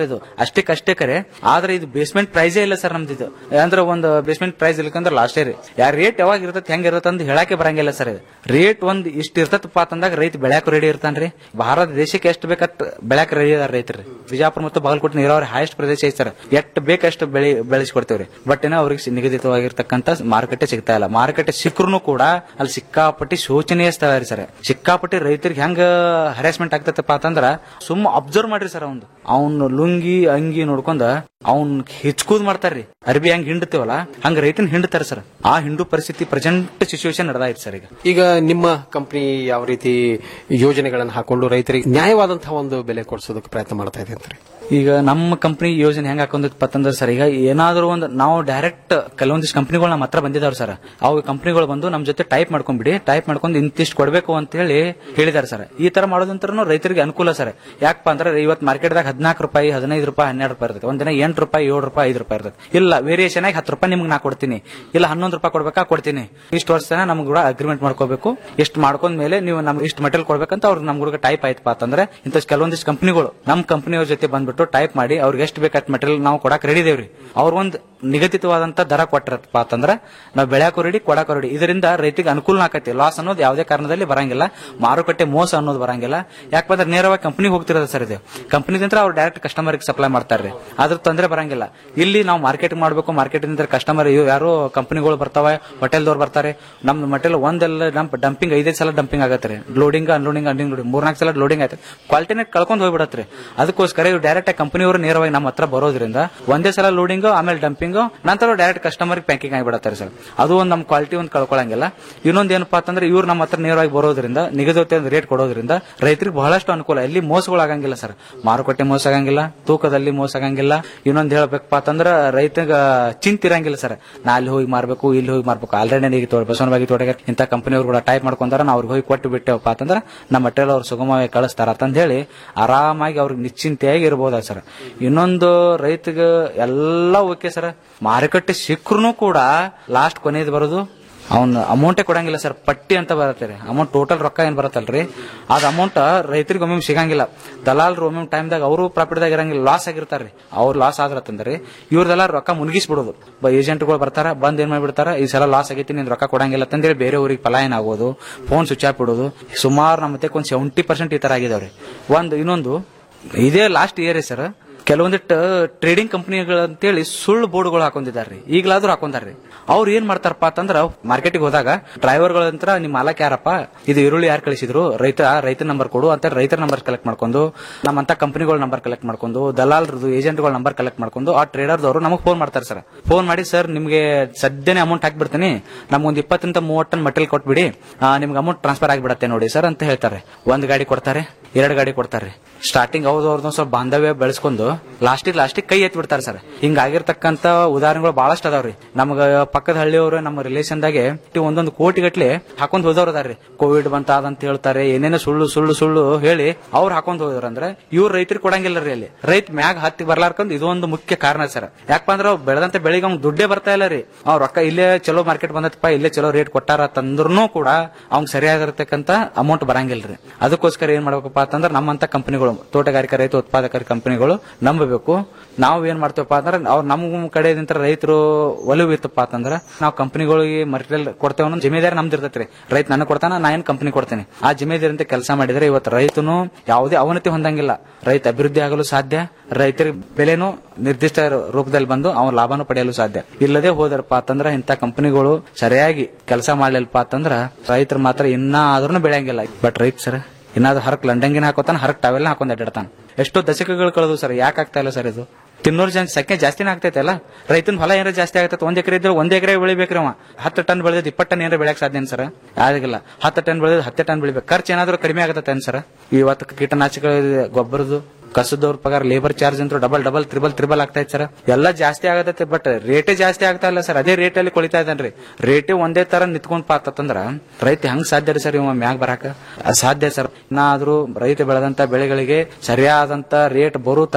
ಸರ್ ಇದು ಅಷ್ಟಕ್ಕಷ್ಟೇ ಕರೆ ಆದ್ರೆ ಇದು ಬೇಸ್ಮೆಂಟ್ ಪ್ರೈಸೇ ಇಲ್ಲ ಸರ್ ನಮ್ದು ಇದು ಅಂದ್ರೆ ಒಂದು ಬೇಸ್ಮೆಂಟ್ ಪ್ರೈಸ್ ಇಲ್ಲಕಂದ್ರೆ ಲಾಸ್ಟ್ ಇಯರ್ ಯಾ ರೇಟ್ ಯಾವಾಗ ಇರ್ತೈತಿ ಹೆಂಗ್ ಇರುತ್ತೆ ಅಂತ ಹೇಳಕ್ಕೆ ಬರಂಗಿಲ್ಲ ಸರ್ ಇದು ರೇಟ್ ಒಂದ್ ಇಷ್ಟ ಇರ್ತತಪ್ಪ ಅಂತಂದಾಗ ರೈತ ಬೆಳ್ಯಾಕ ರೆಡಿ ಇರ್ತಾನ್ರಿ ಭಾರತ ದೇಶಕ್ಕೆ ಎಷ್ಟು ಬೇಕಟ್ ಬೆಳ್ಯಾಕ ರೆಡಿ ಅದಾರ ರೈತರು ಬಿಜಾಪುರ ಮತ್ತು ಬಾಗಲಕೋಟೆ ನೀರಾವರಿ ಹೈಯೆಸ್ಟ್ ಪ್ರದೇಶ ಐತಿ ಸರ್ ಎಷ್ಟು ಬೇಕಷ್ಟು ಬೆಳೆ ಬೆಳೆಸಿಕೊಡ್ತೇವ್ರಿ ಬಟ್ ಏನೋ ಅವ್ರಿಗೆ ಸಿ- ನಿಗದಿತವಾಗಿರ್ತಕ್ಕಂಥ ಮಾರುಕಟ್ಟೆ ಸಿಗ್ತಾ ಇಲ್ಲ ಮಾರುಕಟ್ಟೆ ಸಿಕ್ಕರು ಕೂಡ ಅಲ್ಲಿ ಸಿಕ್ಕಾಪಟ್ಟಿ ಶೋಚನೀಯ ಸ್ಥಳ ರೀ ಸರ್ ಸಿಕ್ಕಾಪಟ್ಟಿ ರೈತರಿಗೆ ಹೆಂಗ ಹರಾಸ್ಮೆಂಟ್ ಆಗ್ತೈತಪ್ಪ ಅಂತಂದ್ರ ಸುಮ್ಮ ಅಬ್ಸರ್ವ್ ಮಾಡ್ರಿ ಸರ್ ಅವ್ನು ಅವ್ನ ಲುಂಗಿ ಅಂಗಿ ನೋಡ್ಕೊಂಡ ಅವ್ನ್ ಹಿಚ್ಕೂದ್ ಮಾಡ್ತಾರ್ರಿ ಅರ್ಬಿ ಹೆಂಗ್ ಹಿಂಡ್ತೇವಲ್ಲ ಹಂಗ ರೈತನ ಹಿಂಡ್ತಾರ ಸರ್ ಆ ಹಿಂಡು ಪರಿಸ್ಥಿತಿ ಪ್ರೆಸೆಂಟ್ ಸಿಚುವೇಶನ್ ನಡೆದಾಯ್ತು ಸರ್ ಈಗ ಈಗ ನಿಮ್ಮ ಕಂಪನಿ ಯಾವ ರೀತಿ ಯೋಜನೆಗಳನ್ನು ಹಾಕೊಂಡು ರೈತರಿಗೆ ನ್ಯಾಯವಾದಂತಹ ಒಂದು ಬೆಲೆ ಕೊಡಿಸೋದಕ್ಕೆ ಪ್ರಯತ್ನ ಮಾಡ್ತಾ ಇದೆ ಅಂತಾರೆ ಈಗ ನಮ್ಮ ಕಂಪನಿ ಯೋಜನೆ ಹೆಂಗ್ ಹಾಕೊಂಡಿತ್ತು ಅಂತಂದ್ರೆ ಸರ್ ಈಗ ಏನಾದ್ರು ಒಂದು ನಾವು ಡೈರೆಕ್ಟ್ ಕೆಲವೊಂದಿಷ್ಟು ಕಂಪನಿಗಳು ನಮ್ಮ ಹತ್ರ ಬಂದಿದಾವ್ರ ಸರ್ ಅವಾಗ ಕಂಪನಿಗಳು ಬಂದು ನಮ್ಮ ಜೊತೆ ಟೈಪ್ ಮಾಡ್ಕೊಂಡ್ಬಿಡಿ ಟೈಪ್ ಮಾಡ್ಕೊಂಡು ಇಂತಿಷ್ಟು ಕೊಡಬೇಕು ಅಂತ ಹೇಳಿ ಹೇಳಿದಾರೆ ಸರ್ ಈ ತರ ಮಾಡೋದಂತರ ರೈತರಿಗೆ ಅನುಕೂಲ ಸರ್ ಯಾಕಪ್ಪ ಅಂದ್ರೆ ಇವತ್ತು ಮಾರ್ಕೆಟ್ದಾಗ ಹದಿನಾಲ್ಕು ರೂಪಾಯಿ ಹದಿನೈದು ರೂಪಾಯಿ ಹನ್ನೆರಡು ರೂಪಾಯಿ ಇರ್ತದೆ ಒಂದಿನ ಎಂಟು ರೂಪಾಯಿ ಏಳು ರೂಪಾಯಿ ಐದು ರೂಪಾಯಿ ಇರ್ತದೆ ಇಲ್ಲ ವೇರಿಯೇಷನ್ ಆಗಿ ಹತ್ತು ರೂಪಾಯಿ ನಿಮ್ಗೆ ನಾ ಕೊಡ್ತೀನಿ ಇಲ್ಲ ಹನ್ನೊಂದು ರೂಪಾಯಿ ಕೊಡ್ಬೇಕಾ ಕೊಡ್ತೀನಿ ಇಷ್ಟು ವರ್ಷ ತನಕ ನಮ್ಗೆ ಕೂಡ ಅಗ್ರಿಮೆಂಟ್ ಮಾಡ್ಕೋಬೇಕು ಇಷ್ಟು ಮಾಡ್ಕೊಂಡ್ ಮೇಲೆ ನೀವು ನಮ್ಗೆ ಇಷ್ಟು ಮೆಟೀರಿಯಲ್ ಕೊಡ್ಬೇಕಂತ ಅವ್ರಿಗೆ ನಮ್ಗೆ ಕೂಡ ಟೈಪ್ ಆಯ್ತಪ್ಪ ಅಂತಂದ್ರೆ ಇಂಥ ಕೆಲವೊಂದಿಷ್ಟು ಕಂಪನಿಗಳು ನಮ್ಮ ಕಂಪನಿಯವ್ರ ಜೊತೆ ಬಂದ್ಬಿಟ್ಟು ಟೈಪ್ ಮಾಡಿ ಅವ್ರಿಗೆ ಎಷ್ಟು ಬೇಕಾದ ಮೆಟೀರಿಯಲ್ ನಾವು ಕೊಡಕ್ ರೆಡಿ ಇದೇವ್ರಿ ಅವ್ರ ಒಂದು ನಿಗದಿತವಾದಂತ ದರ ಕೊಟ್ಟಿರಪ್ಪ ಅಂತಂದ್ರೆ ನಾವು ಬೆಳ್ಯಾಕೋ ರೆಡಿ ಕೊಡಾಕೋ ರೆಡಿ ಇದರಿಂದ ರೈತಿಗೆ ಅನುಕೂಲ ಆಕತಿ ಲಾಸ್ ಅನ್ನೋದು ಯಾವುದೇ ಕಾರಣದಲ್ಲಿ ಬರಂಗಿಲ್ಲ ಮಾರುಕಟ್ಟೆ ಮೋಸ ಅನ್ನೋದು ಬರಂಗಿಲ್ಲ ಯಾಕಂದ್ರೆ ನೇರವಾಗಿ ಕಂಪನಿಗೆ ಹೋಗ್ತಿರೋದು ಸರ್ ಇದು ಕಂಪನಿದಿಂದ ಅವ್ರು ಡೈರೆಕ್ಟ್ ಕಸ್ಟಮರ್ ಸಪ್ಲೈ ಮಾಡ್ತಾರೆ ಅದ್ರ ತೊಂದರೆ ಬರಂಗಿಲ್ಲ ಇಲ್ಲಿ ನಾವು ಮಾರ್ಕೆಟ್ ಮಾಡಬೇಕು ಮಾರ್ಕೆಟ್ ಕಸ್ಟಮರ್ ಯಾರು ಕಂಪನಿಗಳು ಬರ್ತಾವೆ ಹೋಟೆಲ್ದವ್ರು ಬರ್ತಾರೆ ನಮ್ ಮಟೀರಿಯಲ್ ಒಂದೆಲ್ಲ ಡಂಪ್ ಡಂಪಿಂಗ್ ಐದೈದು ಸಲ ಡಂಪಿಂಗ್ ಆಗತ್ತೆ ಲೋಡಿಂಗ್ ಅನ್ಲೋಡಿಂಗ್ ಅನ್ಲೋಡಿಂಗ್ ಮೂರ್ನಾಲ್ಕು ಸಲ ಲೋಡಿಂಗ್ ಆಯ್ತು ಕ್ವಾಲಿಟಿನೇ ಕಳ್ಕೊಂಡು ಹೋಗ್ಬಿಡತ್ರಿ ಅದಕ್ಕೋಸ್ಕರ ಇವ್ರು ಡೈರೆಕ್ಟ್ ಕಂಪನಿಯವರು ನೇರವಾಗಿ ನಮ್ಮ ಹತ್ರ ಬರೋದ್ರಿಂದ ಒಂದೇ ಸಲ ಲೋಡಿಂಗ್ ಆಮೇಲೆ ಡಂಪಿಂಗ್ ನಂತರ ಡೈರೆಕ್ಟ್ ಕಸ್ಟಮರ್ ಪ್ಯಾಕಿಂಗ್ ಆಗಿಬಿಡತ್ತಾರೆ ಸರ್ ಅದು ಒಂದು ನಮ್ಮ ಕ್ವಾಲಿಟಿ ಒಂದು ಕಳ್ಕೊಳಂಗಿಲ್ಲ ಇನ್ನೊಂದು ಏನಪ್ಪಾ ಅಂತಂದ್ರೆ ಇವ್ರು ನಮ್ಮ ಹತ್ರ ನೇರವಾಗಿ ಬರೋದ್ರಿಂದ ನಿಗದಿತ ರೇಟ್ ಕೊಡೋದ್ರಿಂದ ರೈತರಿಗೆ ಬಹಳಷ್ಟು ಅನುಕೂಲ ಎಲ್ಲಿ ಮೋಸಗಳು ಆಗಂಗಿಲ್ಲ ಸರ್ ಮಾರುಕಟ್ಟೆ ಮೋಸ ಆಗಂಗಿಲ್ಲ ತೂಕದಲ್ಲಿ ಮೋಸ ಆಗಂಗಿಲ್ಲ ಇನ್ನೊಂದು ಹೇಳ್ಬೇಕಪ್ಪ ಅಂತಂದ್ರೆ ರೈತಗ ಚಿಂತೆ ಇರಂಗಿಲ್ಲ ಸರ್ ನಾ ಅಲ್ಲಿ ಹೋಗಿ ಮಾರ್ಬೇಕು ಇಲ್ಲಿ ಹೋಗಿ ಮಾರ್ಬೇಕು ಆಲ್ರೆಡಿ ಈಗ ತೋಟ ಬಸವನಬಾಗಿ ತೋಟಗಾರ ಇಂಥ ಕಂಪನಿಯವ್ರು ಕೂಡ ಟೈಪ್ ಮಾಡ್ಕೊಂತಾರ ನಾವು ಅವ್ರಿಗೆ ಹೋಗಿ ಕೊಟ್ಟು ಬಿಟ್ಟೆವಪ್ಪ ಅಂತಂದ್ರೆ ನಮ್ಮ ಮಟೀರಿಯಲ್ ಅವ್ರು ಸುಗಮವಾಗಿ ಕಳಿಸ್ತಾರ ಅಂತ ಹೇಳಿ ಆರಾಮಾಗಿ ಅವ್ರಿಗೆ ನಿಶ್ಚಿಂತೆಯಾಗಿ ಇರ್ಬೋದ ಸರ್ ಇನ್ನೊಂದು ರೈತಗ ಎಲ್ಲ ಓಕೆ ಸರ್ ಮಾರುಕಟ್ಟೆ ಸಿಕ್ಕರು ಕೂಡ ಲಾಸ್ಟ್ ಕೊನೆಯದು ಬರೋದು ಅವ್ನ ಅಮೌಂಟೇ ಕೊಡಂಗಿಲ್ಲ ಸರ್ ಪಟ್ಟಿ ಅಂತ ಬರುತ್ತೆ ಅಮೌಂಟ್ ಟೋಟಲ್ ರೊಕ್ಕ ಏನ್ ಬರುತ್ತಲ್ರಿ ಅದ್ ಅಮೌಂಟ್ ರೈತರಿಗೆ ಒಮ್ಮೆ ಸಿಗಂಗಿಲ್ಲ ದಲಾಲ್ರು ಒಮ್ಮೆ ಟೈಮ್ದಾಗ ಅವರು ಪ್ರಾಫಿಟ್ದಾಗ ಇರಂಗಿಲ್ಲ ಲಾಸ್ ಆಗಿರ್ತಾರ್ರಿ ಅವ್ರು ಲಾಸ್ ಆದ್ರತ್ತಂದ್ರಿ ಇವ್ರದೆಲ್ಲ ರೊಕ್ಕ ಮುನ್ಗಿಸ್ಬಿಡೋದು ಏಜೆಂಟ್ಗಳು ಬರ್ತಾರ ಬಂದ್ ಏನ್ ಮಾಡ್ಬಿಡ್ತಾರ ಈ ಸಲ ಲಾಸ್ ಆಗೈತಿ ನಿನ್ ರೊಕ್ಕ ಕೊಡಂಗಿಲ್ಲ ಅಂತಂದೇಳಿ ಬೇರೆ ಊರಿಗೆ ಪಲಾಯನ ಆಗೋದು ಫೋನ್ ಸ್ವಿಚ್ ಆಫ್ ಬಿಡೋದು ಸುಮಾರು ನಮ್ಮ ಮತ್ತೆ ಒಂದ್ ಸೆವೆಂಟಿ ಪರ್ಸೆಂಟ್ ಈ ತರ ಆಗಿದಾವ್ರಿ ಒಂದು ಇನ್ನೊಂದು ಇದೇ ಲಾಸ್ಟ್ ಇಯರ್ ಸರ್ ಕೆಲವೊಂದಿಟ್ಟು ಟ್ರೇಡಿಂಗ್ ಕಂಪನಿಗಳು ಅಂತೇಳಿ ಸುಳ್ಳು ಬೋರ್ಡ್ಗಳು ಹಾಕೊಂಡಿದ್ದಾರೆ ಈಗಲಾದ್ರೂ ಹಾಕೊಂಡಾರ್ರಿ ಅವ್ರು ಏನ್ ಮಾಡ್ತಾರಪ್ಪ ಅಂತಂದ್ರ ಮಾರ್ಕೆಟಿಗೆ ಹೋದಾಗ ಡ್ರೈವರ್ಗಳ ಹತ್ರ ನಿಮ್ಮ ಮಾಲಕ್ ಯಾರಪ್ಪ ಇದು ಈರುಳ್ಳಿ ಯಾರು ಕಳಿಸಿದ್ರು ರೈತ ರೈತರ ನಂಬರ್ ಕೊಡು ಅಂತ ರೈತರ ನಂಬರ್ ಕಲೆಕ್ಟ್ ಮಾಡ್ಕೊಂಡು ನಮ್ಮಂತ ಕಂಪನಿಗಳ ನಂಬರ್ ಕಲೆಕ್ಟ್ ಮಾಡ್ಕೊಂಡು ದಲಾಲ್ರದು ಏಜೆಂಟ್ಗಳ ನಂಬರ್ ಕಲೆಕ್ಟ್ ಮಾಡ್ಕೊಂಡು ಆ ಟ್ರೇಡರ್ದವರು ನಮಗೆ ಫೋನ್ ಮಾಡ್ತಾರೆ ಸರ್ ಫೋನ್ ಮಾಡಿ ಸರ್ ನಿಮ್ಗೆ ಸದ್ಯನೇ ಅಮೌಂಟ್ ಹಾಕ್ಬಿಡ್ತೀನಿ ನಮ್ಗೊಂದು ಇಪ್ಪತ್ತರಿಂದ ಮೂವತ್ತು ಟನ್ ಮಟೀರಿಯಲ್ ಕೊಟ್ಬಿಡಿ ಆ, ನಿಮ್ಗೆ ಅಮೌಂಟ್ ಟ್ರಾನ್ಸ್ಫರ್ ಆಗಿಬಿಡತ್ತೆ ನೋಡಿ ಸರ್ ಅಂತ ಹೇಳ್ತಾರೆ ಒಂದ್ ಗಾಡಿ ಕೊಡ್ತಾರೆ ಎರಡು ಗಾಡಿ ಕೊಡ್ತಾರೆ ಸ್ಟಾರ್ಟಿಂಗ್ ಅವ್ರದ್ದು ಅವ್ರದ್ದು ಸ್ವಲ್ಪ ಬಾಂಧವ್ಯ ಬೆಳೆಸ್ಕೊಂಡು ಲಾಸ್ಟಿಗೆ ಲಾಸ್ಟಿಗೆ ಕೈ ಎತ್ತಿ ಬಿಡ್ತಾರೆ ಸರ್ ಹಿಂಗಾಗಿರ್ತಕ್ಕಂತ ಉದಾಹರಣೆಗಳು ಬಹಳಷ್ಟು ಅದಾವ್ರಿ ನಮ್ಗ ಪಕ್ಕದ ಹಳ್ಳಿಯವರು ನಮ್ಮ ರಿಲೇಷನ್ದಾಗೆ ಒಂದೊಂದು ಕೋಟಿ ಗಟ್ಲೆ ಹಾಕೊಂಡ್ ಹೋದವ್ರು ಅದಾರ್ರಿ ಕೋವಿಡ್ ಬಂತ ಅದಂತ ಹೇಳ್ತಾರೆ ಏನೇನೋ ಸುಳ್ಳು ಸುಳ್ಳು ಸುಳ್ಳು ಹೇಳಿ ಅವ್ರು ಹಾಕೊಂಡ್ ಹೋದ್ರ ಅಂದ್ರೆ ಇವ್ರು ರೈತರಿಗೆ ಕೊಡಂಗಿಲ್ಲ ರೀ ಅಲ್ಲಿ ರೈತ ಮ್ಯಾಗ ಹತ್ತಿ ಬರ್ಲಾರ್ಕಂದ್ ಇದೊಂದು ಮುಖ್ಯ ಕಾರಣ ಸರ್ ಯಾಕಪ್ಪ ಅಂದ್ರೆ ಅವ್ರು ಬೆಳೆದಂತ ಬೆಳಿಗ್ಗೆ ಅವ್ನ್ ದುಡ್ಡೇ ಬರ್ತಾ ಇಲ್ಲ ರೀ ಅವ್ರ ರೊಕ್ಕ ಇಲ್ಲೇ ಚಲೋ ಮಾರ್ಕೆಟ್ ಬಂದತ್ತಪ್ಪ ಇಲ್ಲೇ ಚಲೋ ರೇಟ್ ಕೊಟ್ಟಾರ ತಂದ್ರೂ ಕೂಡ ಅವ್ನ್ ಸರಿಯಾಗಿರ್ತಕ್ಕಂತ ಅಮೌಂಟ್ ಬರಂಗಿಲ್ರಿ ಅದಕ್ಕೋಸ್ಕರ ಏನ್ ಮಾಡ್ಬೇಕಪ್ಪ ಅಂತಂದ್ರೆ ನಮ್ಮಂತ ಕಂಪನಿಗಳು ತೋಟಗಾರಿಕಾ ರೈತ ಉತ್ಪಾದಕರ ಕಂಪನಿಗಳು ನಂಬಬೇಕು ನಾವು ಏನ್ ಮಾಡ್ತೇವಪ್ಪ ಅಂದ್ರೆ ಅವ್ರು ನಮ್ಮ ಕಡೆಯಿಂದ ರೈತರು ಒಲವು ಇತ್ತಪ್ಪ ಅಂತಂದ್ರೆ ನಾವು ಕಂಪನಿಗಳಿಗೆ ಮಟೀರಿಯಲ್ ಕೊಡ್ತೇವೆ ಅನ್ನೋ ಜಿಮ್ಮೆದಾರಿ ನಮ್ದು ಇರ್ತೈತ್ರಿ ರೈತ ನನಗೆ ಕೊಡ್ತಾನ ನಾ ಏನ್ ಕಂಪನಿ ಕೊಡ್ತೇನೆ ಆ ಜಿಮ್ಮೆದಾರಿಂದ ಕೆಲಸ ಮಾಡಿದ್ರೆ ಇವತ್ತು ರೈತನು ಯಾವುದೇ ಅವನತಿ ಹೊಂದಂಗಿಲ್ಲ ರೈತ ಅಭಿವೃದ್ಧಿ ಆಗಲು ಸಾಧ್ಯ ರೈತರಿಗೆ ಬೆಲೆನೂ ನಿರ್ದಿಷ್ಟ ರೂಪದಲ್ಲಿ ಬಂದು ಅವನ ಲಾಭನೂ ಪಡೆಯಲು ಸಾಧ್ಯ ಇಲ್ಲದೆ ಹೋದರಪ್ಪ ಅಂತಂದ್ರೆ ಇಂಥ ಕಂಪನಿಗಳು ಸರಿಯಾಗಿ ಕೆಲಸ ಮಾಡ್ಲಿಲ್ಲಪ್ಪ ಅಂತಂದ್ರ ರೈತರು ಮಾತ್ರ ಇನ್ನಾದ್ರೂ ಬೆಳೆಯಂಗಿಲ್ಲ ಬಟ್ ರೈತ ಸರ್ ಇನ್ನಾದ್ರೂ ಹರಕ್ ಲಂಡಂಗಿನ ಹಾಕೋತಾನ ಹರಕ್ ಟವೆಲ್ ಹಾಕೊಂಡ್ ಅಡ್ಡಾಡ್ತಾನ ಎಷ್ಟೋ ದಶಕಗಳು ಕಳೆದು ಸರ್ ಯಾಕೆ ಆಗ್ತಾ ಇಲ್ಲ ಸರ್ ಇದು ತಿನ್ನೋರ್ ಜನ ಸಂಖ್ಯೆ ಜಾಸ್ತಿನೇ ಆಗ್ತೈತೆ ಅಲ್ಲ ರೈತನ ಹೊಲ ಏನಾರ ಜಾಸ್ತಿ ಆಗ್ತೈತೆ ಒಂದ್ ಎಕರೆ ಇದ್ರೆ ಒಂದ್ ಎಕರೆ ಬೆಳಿಬೇಕ್ರಿ ಅವ ಹತ್ತು ಟನ್ ಬೆಳೆದ್ ಇಪ್ಪತ್ತು ಟನ್ ಏನಾರ ಬೆಳೆಯಕ್ ಸಾಧ್ಯ ಸರ್ ಆಗಿಲ್ಲ ಹತ್ತು ಟನ್ ಬೆಳೆದ್ ಹತ್ತೆ ಟನ್ ಬೆಳಿಬೇಕು ಖರ್ಚು ಏನಾದ್ರೂ ಕಡಿಮೆ ಆಗತ್ತೆ ಸರ್ ಇವತ್ತು ಕೀಟನಾಶಕ ಗೊಬ್ಬರದು ಕಸದವ್ರ ಪಗಾರ ಲೇಬರ್ ಚಾರ್ಜ್ ಅಂತೂ ಡಬಲ್ ಡಬಲ್ ತ್ರಿಬಲ್ ತ್ರಿಬಲ್ ಆಗ್ತಾ ಸರ್ ಎಲ್ಲ ಜಾಸ್ತಿ ಆಗತ್ತೆ ಬಟ್ ರೇಟೇ ಜಾಸ್ತಿ ಆಗ್ತಾ ಇಲ್ಲ ಸರ್ ಅದೇ ರೇಟ್ ಅಲ್ಲಿ ಕೊಳಿತಾ ಇದ್ದಾನ್ರಿ ರೇಟೇ ಒಂದೇ ತರ ನಿಂತ್ಕೊಂಡ್ ಪಾತಂದ್ರ ರೈತ ಹೆಂಗ್ ಸಾಧ್ಯ ರೀ ಸರ್ ಇವ ಮ್ಯಾಗ ಬರಾಕ ಅಸಾಧ್ಯ ಸರ್ ಇನ್ನಾದ್ರೂ ರೈತ ಬೆಳೆದಂತ ಬೆಳೆಗಳಿಗೆ ಸರಿಯಾದಂತ ರೇಟ್ ಬರೋ ತನ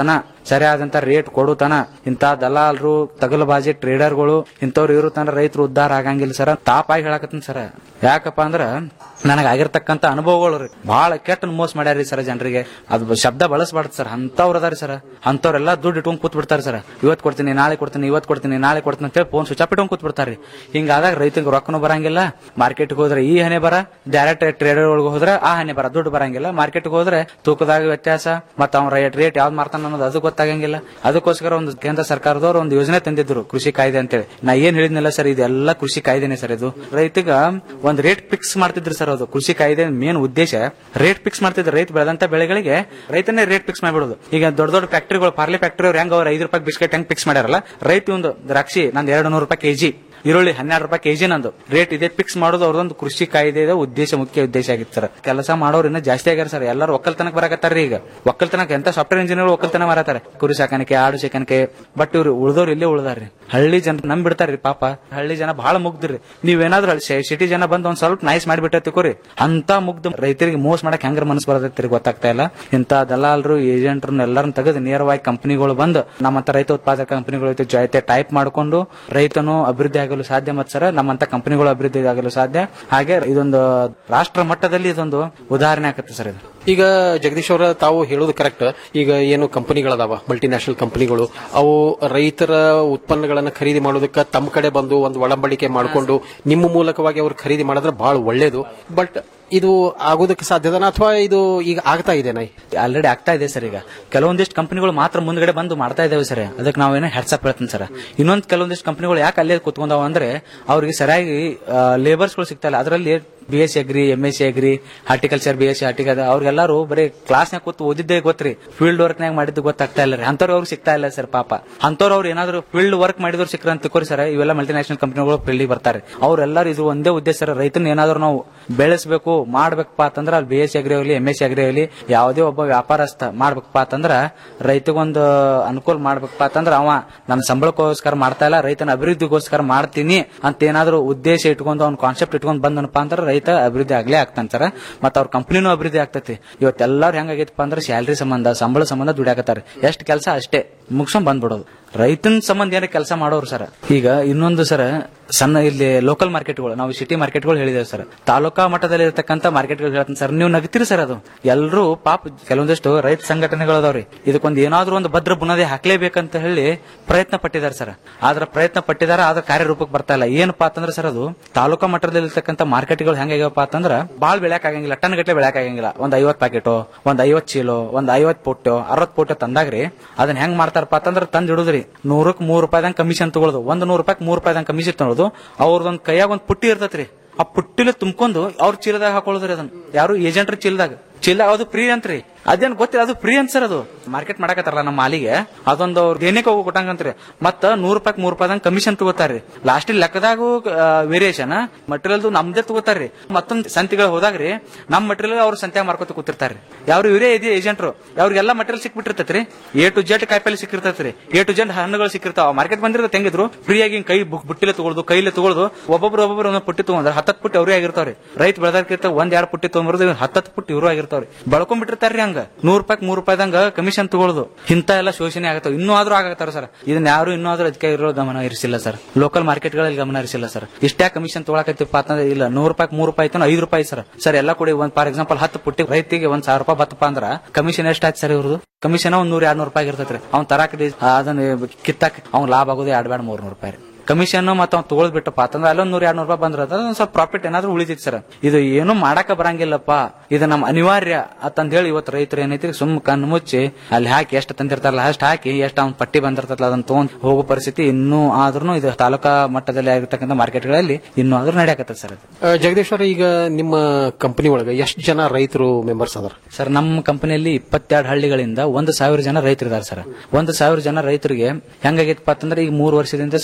ಸರಿಯಾದಂತ ರೇಟ್ ಕೊಡುತ್ತಾನ ಇಂತ ದಲಾಲರು ತಗಲಬಾಜಿ ಟ್ರೇಡರ್ಗಳು ಇಂಥವ್ರು ಇರು ತನ ರೈತರು ಉದ್ಧಾರ ಆಗಂಗಿಲ್ಲ ಸರ್ ತಾಪಾಗಿ ಹೇಳಕತ್ತೀನಿ ಸರ್ ಯಾಕಪ್ಪ ಅಂದ್ರ ನನಗೆ ಆಗಿರ್ತಕ್ಕಂತ ಅನುಭವಗಳು ರೀ ಬಹಳ ಕೆಟ್ಟ ಮೋಸ ಮಾಡ್ಯಾರಿ ಸರ್ ಜನರಿಗೆ ಅದು ಶಬ್ದ ಬಳಸಬಾರ್ದು ಸರ್ ಅಂತವ್ರು ಅದಾರಿ ಸರ್ ಅಂತವ್ರೆಲ್ಲ ದುಡ್ಡು ಇಟ್ಕೊಂಡ್ ಕೂತ್ ಬಿಡ್ತಾರೆ ಸರ್ ಇವತ್ ಕೊಡ್ತೀನಿ ನಾಳೆ ಕೊಡ್ತೀನಿ ಇವತ್ ಕೊಡ್ತೀನಿ ನಾಳೆ ಕೊಡ್ತೀನಿ ಅಂತ ಹೇಳಿ ಫೋನ್ ಸ್ವಿಚ್ ಆಫ್ ಇಟ್ಕೊಂಡ್ ಕೂತ್ ಬಿಡ್ತಾರೆ ಹಿಂಗಾದಾಗ ರೈತರಿಗೆ ರೊಕ್ಕನು ಬರಂಗಿಲ್ಲ ಮಾರ್ಕೆಟ್ಗೆ ಹೋದ್ರೆ ಈ ಹಣೆ ಬರ ಡೈರೆಕ್ಟ್ ಟ್ರೇಡರ್ ಒಳಗೆ ಹೋದ್ರೆ ಆ ಹಣೆ ಬರ ದುಡ್ಡು ಬರಂಗಿಲ್ಲ ಮಾರ್ಕೆಟ್ಗೆ ಹೋದ್ರೆ ತೂಕದಾಗ ವ್ಯತ್ಯಾಸ ಮತ್ತೆ ಅವ್ನ ರೇಟ್ ರೇಟ್ ಯಾವ್ದು ಮಾರ್ತಾನ ಅನ್ನೋದು ಅದು ಗೊತ್ತಾಗಂಗಿಲ್ಲ ಅದಕ್ಕೋಸ್ಕರ ಒಂದು ಕೇಂದ್ರ ಸರ್ಕಾರದವರು ಒಂದು ಯೋಜನೆ ತಂದಿದ್ರು ಕೃಷಿ ಕಾಯ್ದೆ ಅಂತೇಳಿ ನಾ ಏನ್ ಹೇಳಿದ್ನಲ್ಲ ಸರ್ ಇದೆಲ್ಲ ಕೃಷಿ ಕಾಯ್ದೆನೆ ಸರ್ ಇದು ರೈತಗ ಒಂದ್ ರೇಟ್ ಫಿಕ್ಸ್ ಮಾಡ್ತಿದ್ರು ಸರ್ ಅದು ಕೃಷಿ ಕಾಯ್ದೆ ಮೇನ್ ಉದ್ದೇಶ ರೇಟ್ ಫಿಕ್ಸ್ ಮಾಡ್ತಿದ್ರು ರೈತ ಬೆಳೆದಂತ ಬೆಳೆಗಳಿಗೆ ರೈತನೇ ರೇಟ್ ಫಿಕ್ಸ್ ಮಾಡ್ಬಿಡೋದು ಈಗ ದೊಡ್ಡ ದೊಡ್ಡ ಫ್ಯಾಕ್ಟರಿಗಳು ಪಾರ್ಲೆ ಫ್ಯಾಕ್ಟರಿ ಅವ್ರು ಹೆಂಗ್ ಅವ್ರ ಐದು ರೂಪಾಯಿ ಬಿಸ್ಕೆಟ್ ಹೆಂಗ್ ಫಿಕ್ಸ್ ಮಾಡ್ಯಾರಲ್ಲ ರೈತ ಒಂದು ದ್ರಾಕ್ಷಿ ನಂದು ಎರಡು ನೂರು ರೂಪಾಯಿ ಕೆಜಿ ಈರುಳ್ಳಿ ಹನ್ನೆರಡು ರೂಪಾಯಿ ಕೆಜಿ ನಂದು ರೇಟ್ ಇದೆ ಫಿಕ್ಸ್ ಮಾಡೋದು ಅವ್ರದೊಂದು ಕೃಷಿ ಕಾಯ್ದೆದ ಉದ್ದೇಶ ಮುಖ್ಯ ಉದ್ದೇಶ ಆಗಿತ್ತು ಸರ್ ಕೆಲಸ ಮಾಡೋರು ಇನ್ನ ಜಾಸ್ತಿ ಆಗ್ಯಾರ ಸರ್ ಎಲ್ಲರೂ ಒಕ್ಕಲ್ತನಕ್ ಬರಕತ್ತಾರ್ರಿ ಈಗ ಒಕ್ಕಲ್ತನಕ್ ಎಂತ ಸಾಫ್ಟ್ವೇರ್ ಇಂಜಿನಿಯರ್ ಒಕ್ಕಲ್ತನ ಮಾರತಾರೆ ಕುರಿ ಸಾಕಾಣಿಕೆ ಆಡು ಸಾಕಾಣಿಕೆ ಬಟ್ ಇವ್ರು ಉಳ್ದವ್ರು ಇಲ್ಲೇ ಉಳ್ದಾರ್ರಿ ಹಳ್ಳಿ ಜನ ನಮ್ ಬಿಡ್ತಾರ್ರಿ ಪಾಪ ಹಳ್ಳಿ ಜನ ಬಹಳ ಮುಗ್ದ್ರಿ ನೀವೇನಾದ್ರೂ ಸಿಟಿ ಜನ ಬಂದ್ ಒಂದ್ ಸ್ವಲ್ಪ ನೈಸ್ ಮಾಡಿಬಿಟ್ಟ ತಿಕೋರಿ ಅಂತ ಮುಗ್ಧ ರೈತರಿಗೆ ಮೋಸ ಮಾಡಕ್ ಹೆಂಗ್ರ ಮನಸ್ಸು ಬರತೈತ್ರಿ ಗೊತ್ತಾಗ್ತಾ ಇಲ್ಲ ಇಂತ ದಲಾಲರು ಏಜೆಂಟ್ರನ್ನ ಎಲ್ಲರನ್ನ ತೆಗೆದು ನೇರವಾಗಿ ಕಂಪನಿಗಳು ಬಂದು ನಮ್ಮಂತ ರೈತ ಉತ್ಪಾದಕ ಕಂಪನಿಗಳ ಜೊತೆ ಟೈಪ್ ಮಾಡಿಕೊಂಡು ರೈತನು ಅಭಿವೃದ್ಧಿ ಆಗಲು ಸಾಧ್ಯ ಮತ್ ಸರ್ ನಮ್ಮಂತ ಕಂಪನಿಗಳು ಅಭಿವೃದ್ಧಿ ಆಗಲು ಸಾಧ್ಯ ಹಾಗೆ ಇದೊಂದು ರಾಷ್ಟ್ರ ಮಟ್ಟದಲ್ಲಿ ಇದೊಂದು ಉದಾಹರಣೆ ಆಗುತ್ತೆ ಸರ್ ಇದು ಈಗ ಜಗದೀಶ್ ಅವರ ತಾವು ಹೇಳೋದು ಕರೆಕ್ಟ್ ಈಗ ಏನು ಕಂಪನಿಗಳದಾವ ಮಲ್ಟಿನ್ಯಾಷನಲ್ ಕಂಪನಿಗಳು ಅವು ರೈತರ ಉತ್ಪನ್ನಗಳನ್ನ ಖರೀದಿ ಮಾಡೋದಕ್ಕೆ ತಮ್ಮ ಕಡೆ ಬಂದು ಒಂದು ಒಳಂಬಡಿಕೆ ಮಾಡಿಕೊಂಡು ನಿಮ್ಮ ಮೂಲಕವಾಗಿ ಅವ್ರು ಖರೀದಿ ಮಾಡಿದ್ರೆ ಬಹಳ ಒಳ್ಳೇದು ಬಟ್ ಇದು ಆಗೋದಕ್ಕೆ ಸಾಧ್ಯದನ ಅಥವಾ ಇದು ಈಗ ಆಗ್ತಾ ಇದೆನಾ ಆಲ್ರೆಡಿ ಆಗ್ತಾ ಇದೆ ಸರ್ ಈಗ ಕೆಲವೊಂದಿಷ್ಟು ಕಂಪನಿಗಳು ಮಾತ್ರ ಮುಂದ್ಗಡೆ ಬಂದು ಮಾಡ್ತಾ ಇದಾವೆ ಸರ್ ಅದಕ್ಕೆ ನಾವೇನೋ ಹೆಡ್ಸಪ್ ಹೇಳ್ತೀನಿ ಸರ್ ಇನ್ನೊಂದು ಕೆಲವೊಂದಿಷ್ಟು ಕಂಪನಿಗಳು ಯಾಕೆ ಅಲ್ಲೇ ಕುತ್ಕೊಂಡಾವ ಅಂದ್ರೆ ಅವ್ರಿಗೆ ಸರಿಯಾಗಿ ಲೇಬರ್ಸ್ಗಳು ಸಿಗ್ತಾ ಇಲ್ಲ ಅದರಲ್ಲಿ B S C agri M S C agri horticulture B S C ಹಾರ್ಟಿಕಲ್ ಅವ್ರಿಗೆಲ್ಲರೂ ಬರೀ ಕ್ಲಾಸ್ನಾಗ ಕೂತು ಓದಿದ್ದೇ ಗೊತ್ತ್ರಿ ಫೀಲ್ಡ್ ವರ್ಕ್ ನಾಗ ಮಾಡಿದ್ದು ಗೊತ್ತಾಗ್ತಾ ಇಲ್ಲ ರೀ ಅಂತವ್ರು ಅವ್ರಿಗೆ ಸಿಗ್ತಾ ಇಲ್ಲ ಸರ್ ಪಾಪ ಅಂತವ್ರು ಅವ್ರು ಏನಾದ್ರು ಫೀಲ್ಡ್ ವರ್ಕ್ ಮಾಡಿದ್ರು ಸಿಕ್ಕ್ರ ಅಂತ ತಿಳ್ಕೊರಿ ಸರ್ ಇವೆಲ್ಲ ಮಲ್ಟಿನ್ಯಾಷನಲ್ ಕಂಪನಿಗಳು ಫೀಲ್ಡ್ ಬರ್ತಾರೆ ಅವ್ರೆಲ್ಲರೂ ಇದು ಒಂದೇ ಉದ್ದೇಶ ಸರ್ ರೈತನ ಏನಾದ್ರು ನಾವು ಬೆಳೆಸಬೇಕು ಮಾಡ್ಬೇಕಪ್ಪ ಅಂತಂದ್ರೆ ಅಲ್ಲಿ ಬಿ ಎಸ್ ಸಿ ಅಗ್ರಿ ಆಗಲಿ ಎಂ ಎಸ್ ಸಿ ಅಗ್ರಿ ಆಗಲಿ ಯಾವುದೇ ಒಬ್ಬ ವ್ಯಾಪಾರಸ್ಥ ಮಾಡ್ಬೇಕಪ್ಪ ಅಂತಂದ್ರ ರೈತಗೊಂದು ಅನುಕೂಲ ಮಾಡ್ಬೇಕಪ್ಪ ಅಂತಂದ್ರ ಅವ ನನ್ನ ಸಂಬಳಕ್ಕೋಸ್ಕರ ಮಾಡ್ತಾ ಇಲ್ಲ ರೈತನ ಅಭಿವೃದ್ಧಿಗೋಸ್ಕರ ಮಾಡ್ತೀನಿ ಅಂತ ಏನಾದ್ರು ಉದ್ದೇಶ ಇಟ್ಕೊಂಡು ಅವ್ನ ಕಾನ್ಸೆಪ್ಟ್ ಇಟ್ಕೊಂಡು ಬಂದನಪ್ಪ ಅಂದ್ರೆ ರೈತ ಅಭಿವೃದ್ಧಿ ಆಗ್ಲೇ ಆಗ್ತಾನೆ ಸರ್ ಮತ್ತ ಅವ್ರ ಕಂಪನಿನೂ ಅಭಿವೃದ್ಧಿ ಆಗ್ತೈತಿ ಇವತ್ತೆಲ್ಲಾರು ಹೆಂಗಾಗೈತಪ್ಪ ಅಂದ್ರೆ ಸ್ಯಾಲ್ರಿ ಸಂಬಂಧ ಸಂಬಳ ಸಂಬಂಧ ದುಡಿಯಾಕತ್ತಾರೆ ಎಷ್ಟು ಕೆಲಸ ಅಷ್ಟೇ ಮುಗಿಸ್ಕೊಂಡ್ ಬಂದ್ಬಿಡೋದು ರೈತನ ಸಂಬಂಧ ಏನಾರ ಕೆಲಸ ಮಾಡೋರು ಸರ್ ಈಗ ಇನ್ನೊಂದು ಸರ್ ಸಣ್ಣ ಇಲ್ಲಿ ಲೋಕಲ್ ಮಾರ್ಕೆಟ್ಗಳು ನಾವು ಸಿಟಿ ಮಾರ್ಕೆಟ್ಗಳು ಹೇಳಿದೇವೆ ಸರ್ ತಾಲೂಕಾ ಮಟ್ಟದಲ್ಲಿ ಇರತಕ್ಕಂತ ಮಾರ್ಕೆಟ್ಗಳು ಹೇಳ್ತೀನಿ ಸರ್ ನೀವು ನಗ್ತೀರಿ ಸರ್ ಅದು ಎಲ್ಲರೂ ಪಾಪ ಕೆಲವೊಂದಿಷ್ಟು ರೈತ ಸಂಘಟನೆಗಳು ಅದಾವ್ರಿ ಇದಕ್ಕೊಂದು ಏನಾದ್ರೂ ಒಂದು ಭದ್ರ ಬುನಾದಿ ಹಾಕ್ಲೇಬೇಕಂತ ಹೇಳಿ ಪ್ರಯತ್ನ ಪಟ್ಟಿದ್ದಾರೆ ಸರ್ ಆದ್ರ ಪ್ರಯತ್ನ ಪಟ್ಟಿದ್ದಾರೆ ಆದ್ರೆ ಕಾರ್ಯರೂಪಕ್ಕೆ ಬರ್ತಾ ಇಲ್ಲ ಏನಪ್ಪಾ ಅಂತಂದ್ರೆ ಸರ್ ಅದು ತಾಲೂಕಾ ಮಟ್ಟದಲ್ಲಿ ಇರ್ತಕ್ಕಂಥ ಮಾರ್ಕೆಟ್ಗಳು ಹೆಂಗಾಗ್ಯವಪ್ಪ ಅಂತಂದ್ರ ಬಾಳ್ ಬೆಳ್ಯಾಕ್ ಆಗಂಗಿಲ್ಲ ಟನ್ ಗಟ್ಲೆ ಬೆಳ್ಯಾಕ್ ಆಗಂಗಿಲ್ಲ ಒಂದ್ ಐವತ್ ಪ್ಯಾಕೆಟು ಒಂದ್ ಐವತ್ ಚೀಲೋ ಒಂದ್ ಐವತ್ ಪುಟ್ಟು ಅರವತ್ ಪುಟ್ಟು ತಂದಾಗ್ರಿ ಅದನ್ನ ಹೆಂಗ್ ಮಾಡ್ತಾರಪ್ಪ ಅಂತಂದ್ರ ತಂದ್ ಇಡುದ್ರಿ ನೂರಕ್ ಮೂರ್ ರೂಪಾಯಿದಂಗ್ ಕಮಿಷನ್ ತಗೊಳ್ಳೋದು ಒಂದ್ ನೂರ್ ರೂಪಾಯಿ ಮೂರ್ ರೂಪಾಯಿದಂಗ್ ಕಮಿಷನ್ ತಗೊಳ್ಳೋದು ಅವ್ರದೊಂದ್ ಕೈಯಾಗ ಒಂದ್ ಪುಟ್ಟಿ ಇರ್ತೈತ್ರಿ ಆ ಪುಟ್ಟಿಲೆ ತುಂಬ್ಕೊಂಡು ಅವ್ರ ಚೀಲದಾಗ ಹಾಕೊಳ್ಳೋದ್ರಿ ಅದನ್ನ ಯಾರು ಏಜೆಂಟ್ರ ಚೀಲದಾಗ ಚೀಲ ಅದು ಫ್ರೀ ಅಂತ್ರಿ ಅದೇನ್ ಗೊತ್ತಿಲ್ಲ ಅದು ಫ್ರೀ ಅಂತ ಸರ್ ಅದು ಮಾರ್ಕೆಟ್ ಮಾಡಕತ್ತಾರಲ್ಲ ನಮ್ಮ ಮಾಲಿಗೆ ಅದೊಂದು ಅವ್ರ ದೇನಿಗೆ ಹೋಗಿ ಕೊಟ್ಟಂಗಂತ್ರಿ ಮತ್ತ ನೂರ್ ರೂಪಾಯಿ ಮೂರ್ ರೂಪಾಯಿದಂಗ್ ಕಮಿಷನ್ ತಗೋತಾರ್ರಿ ಲಾಸ್ಟ್ ಲೆಕ್ಕದಾಗೂ ವೇರಿಯೇಷನ್ ಮಟೀರಿಯಲ್ ನಮ್ದೇ ತಗೋತಾರ್ರಿ ಮತ್ತೊಂದ್ ಸಂತಿಗಳು ಹೋದಾಗ್ರಿ ನಮ್ ಮಟೀರಿಯಲ್ ಅವ್ರ ಸಂತ್ಯಾಗ ಮಾರ್ಕೋತ ಕೂತಿರ್ತಾರ್ರಿ ಯಾರು ಇವರೇ ಇದೆ ಏಜೆಂಟ್ರು ಅವ್ರಿಗೆಲ್ಲ ಮಟೀರಿಯಲ್ ಸಿಕ್ಬಿಟ್ಟಿರ್ತೈತ್ರಿ ಎ ಟು ಜೆಡ್ ಕಾಯಿಪಲ್ಲೆ ಸಿಕ್ಕಿರ್ತೈತ್ರಿ ಎ ಟು ಜೆಡ್ ಹಣ್ಣುಗಳು ಸಿಕ್ಕಿರ್ತಾವ ಮಾರ್ಕೆಟ್ ಬಂದಿರ್ತದೆ ಹೆಂಗಿದ್ರು ಫ್ರೀ ಆಗಿ ಹಿಂಗ್ ಕೈ ಬುಕ್ ಬುಟ್ಟಿಲೆ ತಗೊಳ್ದು ಕೈಲೆ ತಗೊಳ್ದು ಒಬ್ಬೊಬ್ರು ಒಬ್ಬೊಬ್ರು ಒಂದೊಂದು ಪುಟ್ಟಿ ತಗೊಂಡ್ರೆ ಹತ್ತತ್ ಪುಟ್ಟಿ ಅವ್ರೇ ಆಗಿರ್ತಾವ್ರಿ ರೈತ ಬೆಳೆದಾರ್ಕಿರ್ತ ಒಂದ್ ಎರಡ್ ಪುಟ್ಟಿ ತಗೊಂಡ್ಬರೋದು ಹತ್ತತ್ ಪುಟ್ಟಿ ಇವರು ಆಗಿರ್ತಾವ್ರಿ ಬಳ್ಕೊಂಡ್ಬಿಟ್ಟಿರ್ತಾರ್ರಿ ಹಂಗ ನೂರ್ ರೂಪಾಯಿ ಮೂರ್ ರೂಪಾಯಿದಂಗ ಕಮಿಷನ್ ತಗೊಳ್ಳೋದು ಇಂತ ಎಲ್ಲ ಶೋಷಣೆ ಆಗತ್ತಾವ ಇನ್ನೂ ಆದ್ರೂ ಆಗತ್ತಾರ ಸರ್ ಇದನ್ನ ಯಾರು ಇನ್ನೂ ಆದ್ರೂ ಅದಕ್ಕೆ ಇರೋ ಗಮನ ಇರಿಸಿಲ್ಲ ಸರ್ ಲೋಕಲ್ ಮಾರ್ಕೆಟ್ ಗಳಲ್ಲಿ ಗಮನ ಇರಿಸಿಲ್ಲ ಸರ್ ಇಷ್ಟೇ ಕಮಿಷನ್ ತಗೊಳಕತ್ತಿಪ್ಪ ಅಂತಂದ್ರೆ ಇಲ್ಲ ನೂರ್ ರೂಪಾಯಿ ಮೂರ್ ರೂಪಾಯಿ ಐತನ ಐದು ರೂಪಾಯಿ ಸರ್ ಸರ್ ಎಲ್ಲ ಕೂಡಿ ಒಂದ್ ಫಾರ್ ಎಕ್ಸಾಂಪಲ್ ಹತ್ತು ಪುಟ್ಟಿ ರೈತಿಗೆ ಒಂದ್ ಸಾವಿರ ರೂಪಾಯಿ ಬತ್ತಪ್ಪ ಅಂದ್ರ ಕಮಿಷನ್ ಎಷ್ಟ್ ಆಯ್ತು ಸರ್ ಇವ್ರದ್ದು ಕಮಿಷನ್ ಒಂದ್ ನೂರ್ ಎರಡ್ ನೂರ್ ರೂಪಾಯಿ ಇರ್ತೈತ್ರಿ ಅವ್ನ್ ತರಾಕ ಅದನ್ನ ಕಿತ್ತಾಕ ಅವ್ನ್ ಲಾಭ ಆಗೋದು ಎರಡ್ ಬ್ಯಾಡ್ ಮೂರ್ ನೂರ್ ರೂಪಾಯಿ ಕಮಿಷನ್ ಮತ್ತೆ ಅವ್ನು ತಗೊಳ್ ಬಿಟ್ಟಪ್ಪ ಅಂತಂದ್ರೆ ಅಲ್ಲೊಂದ್ ನೂರ್ ಎರಡ್ ನೂರ್ ರೂಪಾಯಿ ಬಂದ್ರ ಒಂದ್ ಸ್ವಲ್ಪ ಪ್ರಾಫಿಟ್ ಏನಾದ್ರು ಉಳಿತೈತಿ ಸರ್ ಇದು ಏನು ಮಾಡಾಕ ಬರಂಗಿಲ್ಲಪ್ಪ ಇದು ನಮ್ಮ ಅನಿವಾರ್ಯ ಅಂತಂದ್ ಹೇಳಿ ಇವತ್ತು ರೈತರು ಏನೈತಿ ಸುಮ್ ಕಣ್ಣು ಮುಚ್ಚಿ ಅಲ್ಲಿ ಹಾಕಿ ಎಷ್ಟು ತಂದಿರ್ತಾರಲ್ಲ ಅಷ್ಟು ಹಾಕಿ ಎಷ್ಟು ಅವ್ನ ಪಟ್ಟಿ ಬಂದಿರ್ತಲ್ಲ ಅದನ್ನ ತಗೊಂಡ್ ಹೋಗೋ ಪರಿಸ್ಥಿತಿ ಇನ್ನೂ ಆದ್ರೂ ಇದು ತಾಲೂಕಾ ಮಟ್ಟದಲ್ಲಿ ಆಗಿರ್ತಕ್ಕಂಥ ಮಾರ್ಕೆಟ್ಗಳಲ್ಲಿ ಇನ್ನೂ ಆದ್ರೂ ನಡೆಯಕತ್ತದ ಸರ್ ಅದು ಜಗದೀಶ್ವರ ಈಗ ನಿಮ್ಮ ಕಂಪನಿ ಒಳಗೆ ಎಷ್ಟು ಜನ ರೈತರು ಮೆಂಬರ್ಸ್ ಅದಾರ ಸರ್ ನಮ್ಮ ಕಂಪನಿಯಲ್ಲಿ ಇಪ್ಪತ್ತೆರಡು ಹಳ್ಳಿಗಳಿಂದ ಒಂದು ಸಾವಿರ ಜನ ರೈತರಿದ್ದಾರೆ ಸರ್ ಒಂದು ಸಾವಿರ ಜನ ರೈತರಿಗೆ ಹೆಂಗಾಗೈತಪ್ಪ ಅಂತಂದ್ರೆ ಈಗ ಮೂರು ವರ್ಷದಿಂದ ಸತತವಾಗಿ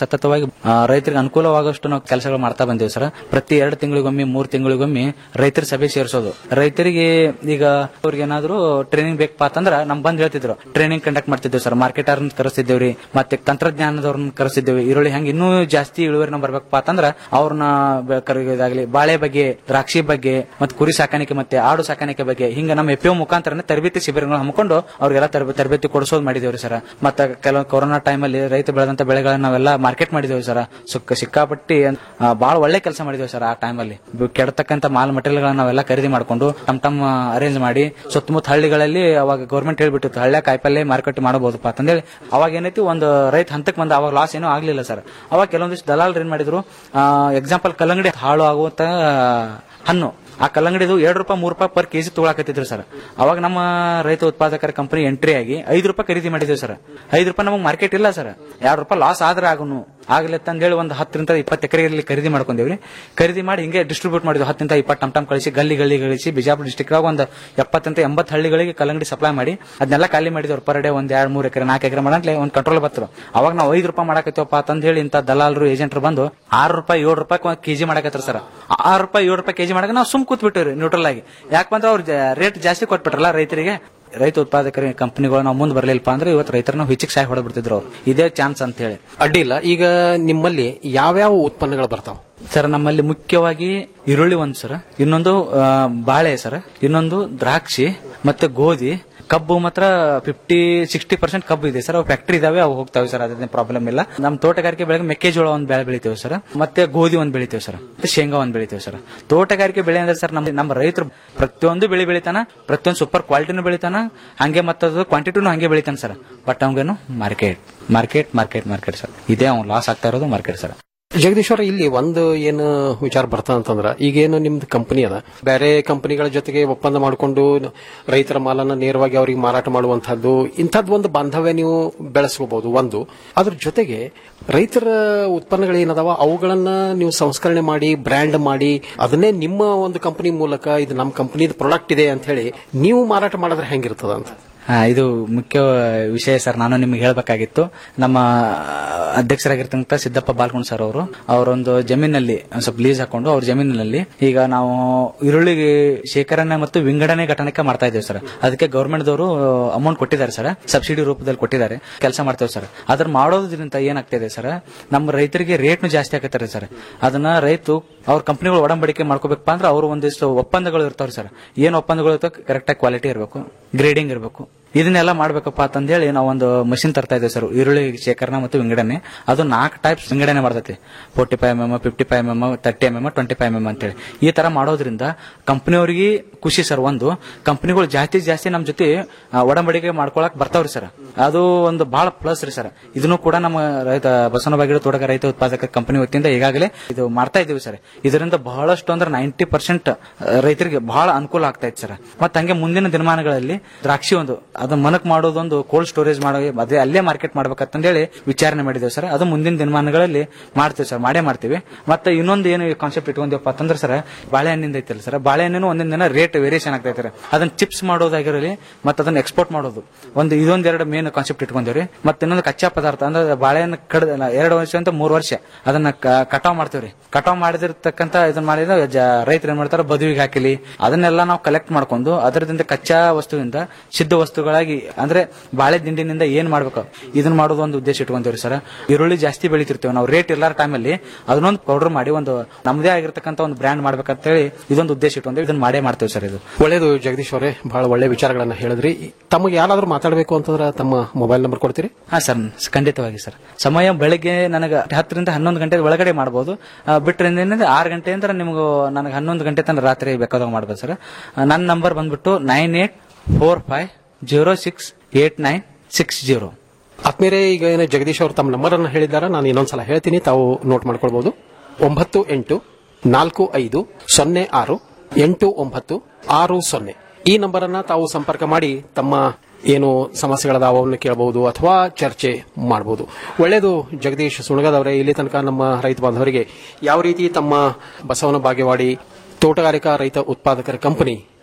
ಆ, ರೈತರಿಗೆ ಅನುಕೂಲವಾಗುವಷ್ಟು ನಾವು ಕೆಲಸಗಳು ಮಾಡ್ತಾ ಬಂದೇವಿ ಸರ್ ಪ್ರತಿ ಎರಡು ತಿಂಗಳಿಗೊಮ್ಮೆ ಮೂರು ತಿಂಗಳಿಗೊಮ್ಮೆ ರೈತರ ಸಭೆ ಸೇರಿಸೋದು ರೈತರಿಗೆ ಈಗ ಅವ್ರಿಗೆ ಏನಾದ್ರು ಟ್ರೈನಿಂಗ್ ಬೇಕಪ್ಪ ಅಂತಂದ್ರ ನಮ್ ಬಂದ್ ಹೇಳ್ತಿದ್ರು ಟ್ರೈನಿಂಗ್ ಕಂಡಕ್ಟ್ ಮಾಡ್ತಿದ್ದೇವೆ ಸರ್ ಮಾರ್ಕೆಟರ್ ಕರೆಸಿದ್ದೇವ್ರಿ ಮತ್ತೆ ತಂತ್ರಜ್ಞಾನದವ್ರನ್ನ ಕರೆಸಿದ್ದೇವೆ ಈರುಳ್ಳಿ ಹಂಗೆ ಇನ್ನೂ ಜಾಸ್ತಿ ಇಳುವರಿ ನಾವು ಬರ್ಬೇಕಪ್ಪ ಅಂತಂದ್ರ ಅವ್ರನ್ನ ಬೆ- ಕರೆಯೋದಾಗ್ಲಿ ಬಾಳೆ ಬಗ್ಗೆ ದ್ರಾಕ್ಷಿ ಬಗ್ಗೆ ಮತ್ತೆ ಕುರಿ ಸಾಕಾಣಿಕೆ ಮತ್ತೆ ಆಡು ಸಾಕಾಣಿಕೆ ಬಗ್ಗೆ ಹಿಂಗ ನಮ್ಮ ಎಫ್ ಮುಖಾಂತರ ತರಬೇತಿ ಶಿಬಿರಗಳು ಹಮ್ಮಿಕೊಂಡು ಅವ್ರಿಗೆಲ್ಲ ತರಬೇತಿ ತರಬೇತಿ ಕೊಡಿಸೋದು ಮಾಡಿದೇವ್ರಿ ಸರ್ ಮತ್ತೆ ಕೆಲವು ಕೊರೋನಾ ಟೈಮಲ್ಲಿ ರೈತ ಬೆಳೆದಂತ ಬೆಳೆಗಳನ್ನ ನಾವೆಲ್ಲ ಮಾರ್ಕೆಟ್ ಮಾಡಿದೇವಿ ಸರ್ ಸುಕ್ಕ ಸಿಕ್ಕಾಪಟ್ಟಿ ಆ, ಬಹಳ ಒಳ್ಳೆ ಕೆಲಸ ಮಾಡಿದೇವಿ ಸರ್ ಆ ಟೈಮಲ್ಲಿ ಕೆಡತಕ್ಕಂತ ಮಾಲ್ ಮಟೀರಿಯಲ್ಗಳನ್ನ ನಾವೆಲ್ಲ ಖರೀದಿ ಮಾಡ್ಕೊಂಡು ಟಮ್ ಟಮ್ ಅರೇಂಜ್ ಮಾಡಿ ಸುತ್ತಮುತ್ತ ಹಳ್ಳಿಗಳಲ್ಲಿ ಅವಾಗ ಗೌರ್ಮೆಂಟ್ ಹೇಳ್ಬಿಟ್ಟಿತ್ತು ಹಳ್ಳಿ ಕಾಯಿಪಲ್ಲೆ ಮಾರುಕಟ್ಟೆ ಮಾಡಬಹುದಪ್ಪ ಅಂತಂದೇಳಿ ಅವಾಗ ಏನೈತಿ ಒಂದು ರೈತ ಹಂತಕ್ಕೆ ಬಂದ ಅವಾಗ ಲಾಸ್ ಏನೂ ಆಗ್ಲಿಲ್ಲ ಸರ್ ಅವಾಗ ಕೆಲವೊಂದಿಷ್ಟು ದಲಾಲರು ಏನ್ ಮಾಡಿದ್ರು ಎಕ್ಸಾಂಪಲ್ ಕಲ್ಲಂಗಡಿ ಹಾಳು ಆಗುವಂತ ಹಣ್ಣು ಆ ಕಲ್ಲಂಗಡಿದು ಎರಡು ರೂಪಾಯಿ ಮೂರು ರೂಪಾಯಿ ಪರ್ ಕೆಜಿ ತಗೊಳಕತ್ತಿದ್ರು ಸರ್ ಅವಾಗ ನಮ್ಮ ರೈತ ಉತ್ಪಾದಕರ ಕಂಪನಿ ಎಂಟ್ರಿ ಆಗಿ ಐದು ರೂಪಾಯಿ ಖರೀದಿ ಮಾಡಿದ್ದೇವೆ ಸರ್ ಐದು ರೂಪಾಯಿ ನಮಗೆ ಮಾರ್ಕೆಟ್ ಇಲ್ಲ ಸರ್ ಎರಡು ರೂಪಾಯಿ ಲಾಸ್ ಆದ್ರೆ ಆಗುನು ಆಗ್ಲಿ ಅಂತಂದೇಳಿ ಒಂದು ಹತ್ತರಿಂದ ಇಪ್ಪತ್ತು ಎಕರೆಯಲ್ಲಿ ಖರೀದಿ ಮಾಡ್ಕೊಂಡೇವ್ರಿ ಖರೀದಿ ಮಾಡಿ ಹಿಂಗೆ ಡಿಸ್ಟ್ರಿಬ್ಯೂಟ್ ಮಾಡಿದ್ವಿ ಹತ್ತರಿಂದ ಇಪ್ಪತ್ತು ಟಮ್ ಟಮ್ ಕಳಿಸಿ ಗಲ್ಲಿ ಗಲ್ಲಿ ಕಳಿಸಿ ಬಿಜಾಪುರ ಡಿಸ್ಟಿಕ್ ಒಂದು ಎಪ್ಪತ್ತಂತ ಎಂಬತ್ತು ಹಳ್ಳಿಗಳಿಗೆ ಕಲ್ಲಂಗಡಿ ಸಪ್ಲೈ ಮಾಡಿ ಅದನ್ನೆಲ್ಲ ಖಾಲಿ ಮಾಡಿದವ್ರು ಪರ್ ಡೇ ಒಂದ್ ಎರಡು ಮೂರು ಎಕರೆ ನಾಲ್ಕು ಎಕರೆ ಮಾಡಂಟ್ಲೆ ಒಂದು ಕಂಟ್ರೋಲ್ ಬರ್ತರು ಅವಾಗ ನಾವು ಐದು ರೂಪಾಯಿ ಮಾಡಕತ್ತೀವಪ್ಪ ಅಂತ ಹೇಳಿ ಇಂಥ ದಲಾಲರು ಏಜೆಂಟ್ರು ಬಂದು ಆರು ರೂಪಾಯಿ ಏಳು ರೂಪಾಯಿ ಒಂದು ಕೆಜಿ ಮಾಡಕತ್ತಾರ ಸರ್ ಆರು ರೂಪಾಯಿ ಏಳು ರೂಪಾಯಿ ಕೆಜಿ ಮಾಡಕ ನಾವು ಸುಮ್ ಕೂತ್ ಬಿಟ್ಟಿವ್ರಿ ನ್ಯೂಟ್ರಲ್ ಆಗಿ ಯಾಕಂದ್ರೆ ಅವ್ರು ರೇಟ್ ಜಾಸ್ತಿ ಕೊಟ್ಬಿಟ್ರಲ್ಲ ರೈತರಿಗೆ ರೈತ ಉತ್ಪಾದಕರ ಕಂಪನಿಗಳು ನಾವು ಮುಂದೆ ಬರಲಿಲ್ಲಪ್ಪ ಅಂದ್ರೆ ಇವತ್ತು ರೈತರನ್ನ ಹಿಚ್ಚಿಗೆ ಸಾಯಿ ಹೊಡೆದ್ಬಿಡ್ತಿದ್ರು ಅವ್ರು ಇದೇ ಚಾನ್ಸ್ ಅಂತ ಹೇಳಿ ಅಡ್ಡಿಲ್ಲ ಈಗ ನಿಮ್ಮಲ್ಲಿ ಯಾವ್ಯಾವ ಉತ್ಪನ್ನಗಳು ಬರ್ತಾವ ಸರ್ ನಮ್ಮಲ್ಲಿ ಮುಖ್ಯವಾಗಿ ಈರುಳ್ಳಿ ಒಂದು ಸರ್ ಇನ್ನೊಂದು ಆ, ಬಾಳೆ ಸರ್ ಇನ್ನೊಂದು ದ್ರಾಕ್ಷಿ ಮತ್ತೆ ಗೋಧಿ ಕಬ್ಬು ಮಾತ್ರ ಫಿಫ್ಟಿ ಸಿಕ್ಸ್ಟಿ ಪರ್ಸೆಂಟ್ ಕಬ್ಬು ಇದೆ ಸರ್ ಅವು ಫ್ಯಾಕ್ಟ್ರಿ ಇದಾವೆ ಅವು ಹೋಗ್ತಾವೆ ಸರ್ ಅದೇನು ಪ್ರಾಬ್ಲಮ್ ಇಲ್ಲ ನಮ್ಮ ತೋಟಗಾರಿಕೆ ಬೆಳೆಗೆ ಮೆಕ್ಕೆಜೋಳ ಒಂದು ಬೆಳೆ ಬೆಳಿತೇವೆ ಸರ್ ಮತ್ತೆ ಗೋಧಿ ಒಂದು ಬೆಳಿತೇವೆ ಸರ್ ಮತ್ತೆ ಶೇಂಗಾ ಒಂದು ಬೆಳಿತೇವೆ ಸರ್ ತೋಟಗಾರಿಕೆ ಬೆಳೆ ಅಂದ್ರೆ ಸರ್ ನಮ್ಮ ನಮ್ಮ ರೈತರು ಪ್ರತಿಯೊಂದು ಬೆಳೆ ಬೆಳಿತಾನ ಪ್ರತಿಯೊಂದು ಸೂಪರ್ ಕ್ವಾಲಿಟಿನೂ ಬೆಳಿತಾನ ಹಂಗೆ ಮತ್ತದು ಕ್ವಾಂಟಿಟಿನೂ ಹಂಗೆ ಬೆಳಿತಾನೆ ಸರ್ ಬಟ್ ಅವ್ಗೇನು market market market market sir ಇದೇ ಅವ್ನು ಲಾಸ್ ಆಗ್ತಾ ಇರೋದು ಮಾರ್ಕೆಟ್ ಸರ್ ಜಗದೀಶ್ವರ ಇಲ್ಲಿ ಒಂದು ಏನು ವಿಚಾರ ಬರ್ತಾ ಅಂತಂದ್ರ ಈಗೇನು ನಿಮ್ದು ಕಂಪನಿ ಅದ ಬೇರೆ ಕಂಪನಿಗಳ ಜೊತೆಗೆ ಒಪ್ಪಂದ ಮಾಡಿಕೊಂಡು ರೈತರ ಮಾಲನ್ನ ನೇರವಾಗಿ ಅವರಿಗೆ ಮಾರಾಟ ಮಾಡುವಂತಹದ್ದು ಇಂಥದ್ದು ಒಂದು ಬಾಂಧವ್ಯ ನೀವು ಬೆಳೆಸ್ಕೋಬಹುದು ಒಂದು ಅದ್ರ ಜೊತೆಗೆ ರೈತರ ಉತ್ಪನ್ನಗಳೇನದಾವ ಅವುಗಳನ್ನ ನೀವು ಸಂಸ್ಕರಣೆ ಮಾಡಿ ಬ್ರ್ಯಾಂಡ್ ಮಾಡಿ ಅದನ್ನೇ ನಿಮ್ಮ ಒಂದು ಕಂಪನಿ ಮೂಲಕ ಇದು ನಮ್ಮ ಕಂಪನಿದ ಪ್ರಾಡಕ್ಟ್ ಇದೆ ಅಂತ ಹೇಳಿ ನೀವು ಮಾರಾಟ ಮಾಡಿದ್ರೆ ಹೆಂಗಿರ್ತದ ಅಂತ ಹಾ, ಇದು ಮುಖ್ಯ ವಿಷಯ ಸರ್ ನಾನು ನಿಮ್ಗೆ ಹೇಳ್ಬೇಕಾಗಿತ್ತು ನಮ್ಮ ಅಧ್ಯಕ್ಷರಾಗಿರ್ತಕ್ಕಂಥ ಸಿದ್ದಪ್ಪ ಬಾಲ್ಕೊಂಡ್ ಸರ್ ಅವರು ಅವರೊಂದು ಜಮೀನಲ್ಲಿ ಒಂದ್ ಸ್ವಲ್ಪ ಲೀಸ್ ಹಾಕೊಂಡು ಅವ್ರ ಜಮೀನಿನಲ್ಲಿ ಈಗ ನಾವು ಈರುಳ್ಳಿ ಶೇಖರಣೆ ಮತ್ತು ವಿಂಗಡಣೆ ಘಟನೆಗೆ ಮಾಡ್ತಾ ಇದ್ದೇವೆ ಸರ್ ಅದಕ್ಕೆ ಗೌರ್ಮೆಂಟ್ ದವರು ಅಮೌಂಟ್ ಕೊಟ್ಟಿದ್ದಾರೆ ಸರ್ ಸಬ್ಸಿಡಿ ರೂಪದಲ್ಲಿ ಕೊಟ್ಟಿದ್ದಾರೆ ಕೆಲಸ ಮಾಡ್ತೇವೆ ಸರ್ ಅದ್ರ ಮಾಡೋದ್ರಿಂದ ಏನಾಗ್ತಿದೆ ಸರ್ ನಮ್ಮ ರೈತರಿಗೆ ರೇಟ್ನು ಜಾಸ್ತಿ ಆಗತ್ತಾರೆ ಸರ್ ಅದನ್ನ ರೈತು ಅವ್ರ ಕಂಪನಿಗಳು ಒಡಂಬಡಿಕೆ ಮಾಡ್ಕೋಬೇಕಪ್ಪ ಅಂದ್ರೆ ಅವರು ಒಂದಿಷ್ಟು ಒಪ್ಪಂದಗಳು ಇರ್ತಾವ್ರಿ ಸರ್ ಏನ್ ಒಪ್ಪಂದಗಳು ಇರ್ತಾವ ಕರೆಕ್ಟ್ ಆಗಿ ಕ್ವಾಲಿಟಿ ಇರಬೇಕು ಗ್ರೇಡಿಂಗ್ ಇರಬೇಕು ಇದನ್ನೆಲ್ಲ ಮಾಡ್ಬೇಕಪ್ಪ ಅಂತಂದೇಳಿ ನಾವು ಒಂದು ಮಷಿನ್ ತರ್ತಾ ಇದ್ದೇವೆ ಸರ್ ಈರುಳ್ಳಿ ಶೇಖರಣೆ ಮತ್ತು ವಿಂಗಡಣೆ ಅದು ನಾಲ್ಕು ಟೈಪ್ಸ್ ವಿಂಗಡಣೆ ಮಾಡ್ತೈತಿ forty five M M fifty five M M thirty M M twenty five M M ಅಂತೇಳಿ ಈ ತರ ಮಾಡೋದ್ರಿಂದ ಕಂಪನಿಯವರಿಗೆ ಖುಷಿ ಸರ್ ಒಂದು ಕಂಪನಿಗಳು ಜಾಸ್ತಿ ಜಾಸ್ತಿ ನಮ್ಮ ಜೊತೆ ಆ, ಒಡಂಬಡಿಕೆ ಮಾಡ್ಕೊಳಕ್ ಬರ್ತಾವ್ರಿ ಸರ್ ಅದು ಒಂದು ಬಹಳ ಪ್ಲಸ್ ರೀ ಸರ್ ಇದನ್ನು ಕೂಡ ನಮ್ಮ ರೈತ ಬಸವನ ಬಾಗಿಲು ತೋಟಕ ರೈತ ಉತ್ಪಾದಕ ಕಂಪನಿ ವತಿಯಿಂದ ಈಗಾಗಲೇ ಇದು ಮಾಡ್ತಾ ಇದೀವಿ ಸರ್ ಇದರಿಂದ ಬಹಳಷ್ಟು ಅಂದ್ರೆ ನೈಂಟಿ ಪರ್ಸೆಂಟ್ ರೈತರಿಗೆ ಬಹಳ ಅನುಕೂಲ ಆಗ್ತಾ ಇತ್ತು ಸರ್ ಮತ್ತೆ ಹಂಗೆ ಮುಂದಿನ ದಿನಮಾನಗಳಲ್ಲಿ ದ್ರಾಕ್ಷಿ ಒಂದು ಅದನ್ನ ಮನಕ್ ಮಾಡೋದೊಂದು ಕೋಲ್ಡ್ ಸ್ಟೋರೇಜ್ ಮಾಡೋ ಅದೇ ಅಲ್ಲೇ ಮಾರ್ಕೆಟ್ ಮಾಡ್ಬೇಕಂತೇಳಿ ವಿಚಾರಣೆ ಮಾಡಿದ್ದೇವೆ ಸರ್ ಅದು ಮುಂದಿನ ದಿನಮಾನಗಳಲ್ಲಿ ಮಾಡ್ತೀವಿ ಸರ್ ಮಾಡೇ ಮಾಡ್ತೀವಿ ಮತ್ತೆ ಇನ್ನೊಂದು ಏನು ಕಾನ್ಸೆಪ್ಟ್ ಇಟ್ಕೊಂಡೇವಪ್ಪ ಅಂತಂದ್ರೆ ಸರ್ ಬಾಳೆಹಣ್ಣಿಂದ ಐತಲ್ಲ ಸರ್ ಬಾಳೆಹಣ್ಣು ಒಂದೊಂದು ದಿನ ರೇಟ್ ವೇರಿಯೇಷನ್ ಆಗ್ತಾ ಇದ್ದಾರೆ ಅದನ್ನ ಚಿಪ್ಸ್ ಮಾಡೋದಾಗಿರಲಿ ಮತ್ತೆ ಅದನ್ನ ಎಕ್ಸ್ಪೋರ್ಟ್ ಮಾಡೋದು ಒಂದು ಇದೊಂದೆರಡು ಮೇನ್ ಕಾನ್ಸೆಪ್ಟ್ ಇಟ್ಕೊಂಡೇವ್ರಿ ಮತ್ತೆ ಇನ್ನೊಂದು ಕಚ್ಚಾ ಪದಾರ್ಥ ಅಂದ್ರೆ ಬಾಳೆಹಣ್ಣು ಕಡ್ ಎರಡು ವರ್ಷ ಅಂತ ಮೂರು ವರ್ಷ ಅದನ್ನ ಕ- ಕಟಾವ್ ಮಾಡ್ತೇವ್ರಿ ಕಟಾವ್ ಮಾಡಿದಿರ್ತಕ್ಕಂತ ಇದನ್ನ ಮಾಡಿದ್ರೆ ಜ- ರೈತರು ಏನ್ ಮಾಡ್ತಾರೆ ಬದುವಿಗೆ ಹಾಕಿಲಿ ಅದನ್ನೆಲ್ಲ ನಾವು ಕಲೆಕ್ಟ್ ಮಾಡ್ಕೊಂಡು ಅದರದಿಂದ ಕಚ್ಚಾ ವಸ್ತುವಿಂದ ಸಿದ್ಧ ವಸ್ತುಗಳಾಗಿ ಅಂದ್ರೆ ಬಾಳೆ ದಿಂಡಿನಿಂದ ಏನ್ ಮಾಡ್ಬೇಕು ಇದನ್ನ ಮಾಡೋದು ಒಂದು ಉದ್ದೇಶ ಇಟ್ಕೊಂತೀವ್ರಿ ಸರ್ ಈರುಳ್ಳಿ ಜಾಸ್ತಿ ಬೆಳಿತಿರ್ತೇವೆ ನಾವು ರೇಟ್ ಇಲ್ಲಾರ ಟೈಮಲ್ಲಿ ಅದನ್ನೊಂದು ಪೌಡರ್ ಮಾಡಿ ಒಂದು ನಮ್ಮದೇ ಆಗಿರ್ತಕ್ಕಂಥ ಒಂದು ಬ್ರ್ಯಾಂಡ್ ಮಾಡ್ಬೇಕಂತ ಹೇಳಿ ಇದೊಂದು ಉದ್ದೇಶ ಇಟ್ಕೊಂಡ್ವಿ ಇದನ್ನ ಮಾಡೇ ಮಾಡ್ತೇವೆ ಸರ್ ಇದು ಒಳ್ಳೇದು ಜಗದೀಶ್ ಅವರೇ ಬಹಳ ಒಳ್ಳೆ ವಿಚಾರಗಳನ್ನ ಹೇಳಿದ್ರಿ ತಮಗೆ ಯಾರಾದ್ರೂ ಮಾತಾಡಬೇಕು ಅಂತಂದ್ರೆ ತಮ್ಮ ಮೊಬೈಲ್ ನಂಬರ್ ಕೊಡ್ತೀರಿ ಹಾ ಸರ್ ಖಂಡಿತವಾಗಿ ಸರ್ ಸಮಯ ಬೆಳಗ್ಗೆ ನನಗೆ ಹತ್ತರಿಂದ ಹನ್ನೊಂದು ಗಂಟೆ ಒಳಗಡೆ ಮಾಡಬಹುದು ಬಿಟ್ಟರೆ ಏನಂದ್ರೆ ಆರು ಗಂಟೆ ಅಂದ್ರೆ ನಿಮ್ಗೆ ನನಗೆ ಹನ್ನೊಂದು ಗಂಟೆ ತನಕ ರಾತ್ರಿ ಬೇಕಾದಾಗ ಮಾಡ್ಬೋದು ಸರ್ ನನ್ನ ನಂಬರ್ ಬಂದ್ಬಿಟ್ಟು nine eight four five zero six eight nine six zero ಆತ್ಮೀಯರೇ ಈಗ ಏನು ಜಗದೀಶ್ ಅವರು ತಮ್ಮ ನಂಬರ್ ಅನ್ನು ಹೇಳಿದ್ದಾರೆ ನಾನು ಇನ್ನೊಂದ್ಸಲ ಹೇಳ್ತೀನಿ ತಾವು ನೋಟ್ ಮಾಡ್ಕೊಳ್ಬಹುದು ಒಂಬತ್ತು ಎಂಟು ನಾಲ್ಕು ಐದು ಸೊನ್ನೆ ಆರು ಎಂಟು ಒಂಬತ್ತು ಆರು ಸೊನ್ನೆ ಈ ನಂಬರ್ ಅನ್ನ ತಾವು ಸಂಪರ್ಕ ಮಾಡಿ ತಮ್ಮ ಏನು ಸಮಸ್ಯೆಗಳದಾವ ಅವನ್ನು ಕೇಳಬಹುದು ಅಥವಾ ಚರ್ಚೆ ಮಾಡಬಹುದು ಒಳ್ಳೆಯದು ಜಗದೀಶ್ ಸುಣಗದವರೇ ಇಲ್ಲಿ ತನಕ ನಮ್ಮ ರೈತ ಬಾಂಧವರಿಗೆ ಯಾವ ರೀತಿ ತಮ್ಮ ಬಸವನ ಬಾಗೇವಾಡಿ ತೋಟಗಾರಿಕಾ ರೈತ ಉತ್ಪಾದಕರ ಕಂಪನಿ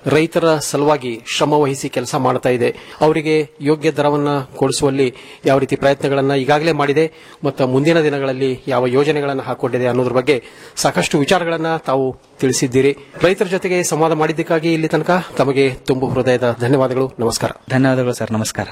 ರೈತರ ಸಲುವಾಗಿ ಶ್ರಮ ವಹಿಸಿ ಕೆಲಸ ಮಾಡ್ತಾ ಇದೆ ಅವರಿಗೆ ಯೋಗ್ಯ ದರವನ್ನು ಕೊಡಿಸುವಲ್ಲಿ ಯಾವ ರೀತಿ ಪ್ರಯತ್ನಗಳನ್ನ ಈಗಾಗಲೇ ಮಾಡಿದೆ ಮತ್ತು ಮುಂದಿನ ದಿನಗಳಲ್ಲಿ ಯಾವ ಯೋಜನೆಗಳನ್ನು ಹಾಕೊಂಡಿದೆ ಅನ್ನೋದ್ರ ಬಗ್ಗೆ ಸಾಕಷ್ಟು ವಿಚಾರಗಳನ್ನ ತಾವು ತಿಳಿಸಿದ್ದೀರಿ ರೈತರ ಜೊತೆಗೆ ಸಂವಾದ ಮಾಡಿದ್ದಕ್ಕಾಗಿ ಇಲ್ಲಿ ತನಕ ತಮಗೆ ತುಂಬು ಹೃದಯದ ಧನ್ಯವಾದಗಳು ನಮಸ್ಕಾರ ಧನ್ಯವಾದಗಳು ಸರ್ ನಮಸ್ಕಾರ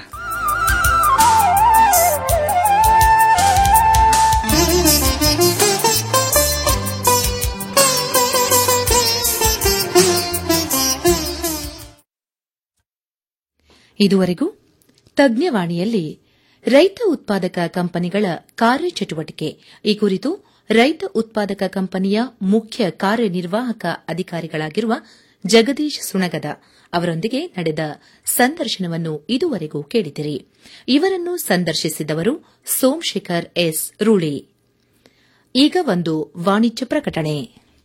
ಇದುವರೆಗೂ ತಜ್ಞವಾಣಿಯಲ್ಲಿ ರೈತ ಉತ್ಪಾದಕ ಕಂಪನಿಗಳ ಕಾರ್ಯಚಟುವಟಿಕೆ ಈ ಕುರಿತು ರೈತ ಉತ್ಪಾದಕ ಕಂಪನಿಯ ಮುಖ್ಯ ಕಾರ್ಯನಿರ್ವಾಹಕ ಅಧಿಕಾರಿಗಳಾಗಿರುವ ಜಗದೀಶ್ ಸುಣಗದ ಅವರೊಂದಿಗೆ ನಡೆದ ಸಂದರ್ಶನವನ್ನು ಇದುವರೆಗೂ ಕೇಳಿದಿರಿ ಇವರನ್ನು ಸಂದರ್ಶಿಸಿದವರು ಸೋಮಶೇಖರ್ ಎಸ್ ರೂಳಿ ಈಗ ಒಂದು ವಾಣಿಜ್ಯ ಪ್ರಕಟಣೆ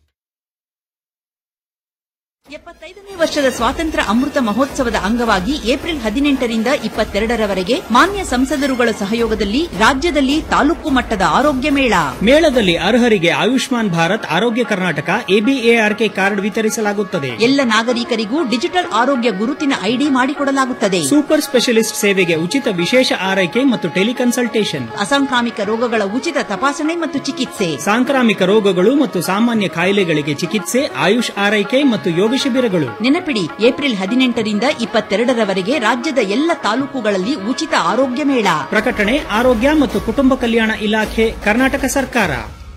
ಎಪ್ಪತ್ತೈದನೇ ವರ್ಷದ ಸ್ವಾತಂತ್ರ್ಯ ಅಮೃತ ಮಹೋತ್ಸವದ ಅಂಗವಾಗಿ ಏಪ್ರಿಲ್ ಹದಿನೆಂಟರಿಂದ ಇಪ್ಪತ್ತೆರಡರವರೆಗೆ ಮಾನ್ಯ ಸಂಸದರುಗಳ ಸಹಯೋಗದಲ್ಲಿ ರಾಜ್ಯದಲ್ಲಿ ತಾಲೂಕು ಮಟ್ಟದ ಆರೋಗ್ಯ ಮೇಳ ಮೇಳದಲ್ಲಿ ಅರ್ಹರಿಗೆ ಆಯುಷ್ಮಾನ್ ಭಾರತ್ ಆರೋಗ್ಯ ಕರ್ನಾಟಕ ಎಬಿಎಆರ್ಕೆ ಕಾರ್ಡ್ ವಿತರಿಸಲಾಗುತ್ತದೆ ಎಲ್ಲ ನಾಗರಿಕರಿಗೂ ಡಿಜಿಟಲ್ ಆರೋಗ್ಯ ಗುರುತಿನ ಐಡಿ ಮಾಡಿಕೊಡಲಾಗುತ್ತದೆ ಸೂಪರ್ ಸ್ಪೆಷಲಿಸ್ಟ್ ಸೇವೆಗೆ ಉಚಿತ ವಿಶೇಷ ಆರೈಕೆ ಮತ್ತು ಟೆಲಿಕನ್ಸಲ್ಟೇಷನ್ ಅಸಾಂಕ್ರಾಮಿಕ ರೋಗಗಳ ಉಚಿತ ತಪಾಸಣೆ ಮತ್ತು ಚಿಕಿತ್ಸೆ ಸಾಂಕ್ರಾಮಿಕ ರೋಗಗಳು ಮತ್ತು ಸಾಮಾನ್ಯ ಕಾಯಿಲೆಗಳಿಗೆ ಚಿಕಿತ್ಸೆ ಆಯುಷ್ ಆರೈಕೆ ಮತ್ತು ಯೋಗ ಶಿಬಿರಗಳು ನೆನಪಿಡಿ ಏಪ್ರಿಲ್ ಹದಿನೆಂಟರಿಂದ ಇಪ್ಪತ್ತೆರಡರವರೆಗೆ ರಾಜ್ಯದ ಎಲ್ಲ ತಾಲೂಕುಗಳಲ್ಲಿ ಉಚಿತ ಆರೋಗ್ಯ ಮೇಳ ಪ್ರಕಟಣೆ ಆರೋಗ್ಯ ಮತ್ತು ಕುಟುಂಬ ಕಲ್ಯಾಣ ಇಲಾಖೆ ಕರ್ನಾಟಕ ಸರ್ಕಾರ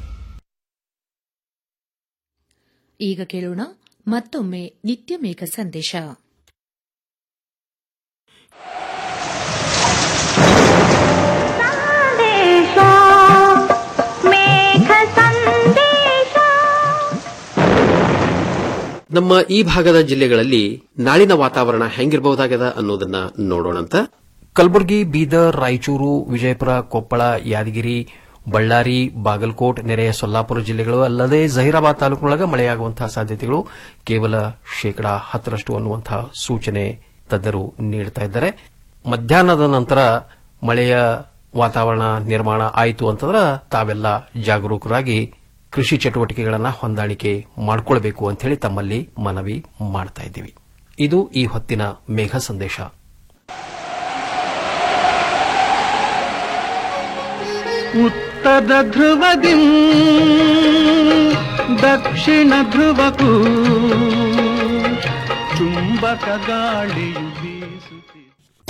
ಈಗ ಕೇಳೋಣ ಮತ್ತೊಮ್ಮೆ ನಿತ್ಯ ಮೇಘ ಸಂದೇಶ ಸಂದೇಶ ಮೇಘ ಸಂದೇಶ ನಮ್ಮ ಈ ಭಾಗದ ಜಿಲ್ಲೆಗಳಲ್ಲಿ ನಾಳಿನ ವಾತಾವರಣ ಹೆಂಗಿರಬಹುದಾಗದ ಅನ್ನೋದನ್ನ ನೋಡೋಣಂತ ಕಲಬುರಗಿ ಬೀದರ್ ರಾಯಚೂರು ವಿಜಯಪುರ ಕೊಪ್ಪಳ ಯಾದಗಿರಿ ಬಳ್ಳಾರಿ ಬಾಗಲಕೋಟ್ ನೆರೆಯ ಸೊಲ್ಲಾಪುರ ಜಿಲ್ಲೆಗಳು ಅಲ್ಲದೆ ಜಹೀರಾಬಾದ್ ತಾಲೂಕಿನೊಳಗೆ ಮಳೆಯಾಗುವಂತಹ ಸಾಧ್ಯತೆಗಳು ಕೇವಲ ಶೇಕಡಾ ಹತ್ತರಷ್ಟು ಅನ್ನುವಂತಹ ಸೂಚನೆ ತಜ್ಞರು ನೀಡುತ್ತಾ ಇದ್ದಾರೆ ಮಧ್ಯಾಹ್ನದ ನಂತರ ಮಳೆಯ ವಾತಾವರಣ ನಿರ್ಮಾಣ ಆಯಿತು ಅಂತಂದ್ರೆ ತಾವೆಲ್ಲ ಜಾಗರೂಕರಾಗಿ ಕೃಷಿ ಚಟುವಟಿಕೆಗಳನ್ನ ಹೊಂದಾಣಿಕೆ ಮಾಡಿಕೊಳ್ಬೇಕು ಅಂತ ಹೇಳಿ ತಮ್ಮಲ್ಲಿ ಮನವಿ ಮಾಡ್ತಾ ಇದ್ದೀವಿ ಇದು ಈ ಹೊತ್ತಿನ ಮೇಘ ಸಂದೇಶ ಉತ್ತರ ಧ್ರುವದಿ ದಕ್ಷಿಣ ಧ್ರುವಕ್ಕೂ ಚುಂಬಕ ಗಾಳಿಯು ಬೀಸುತ್ತಿದೆ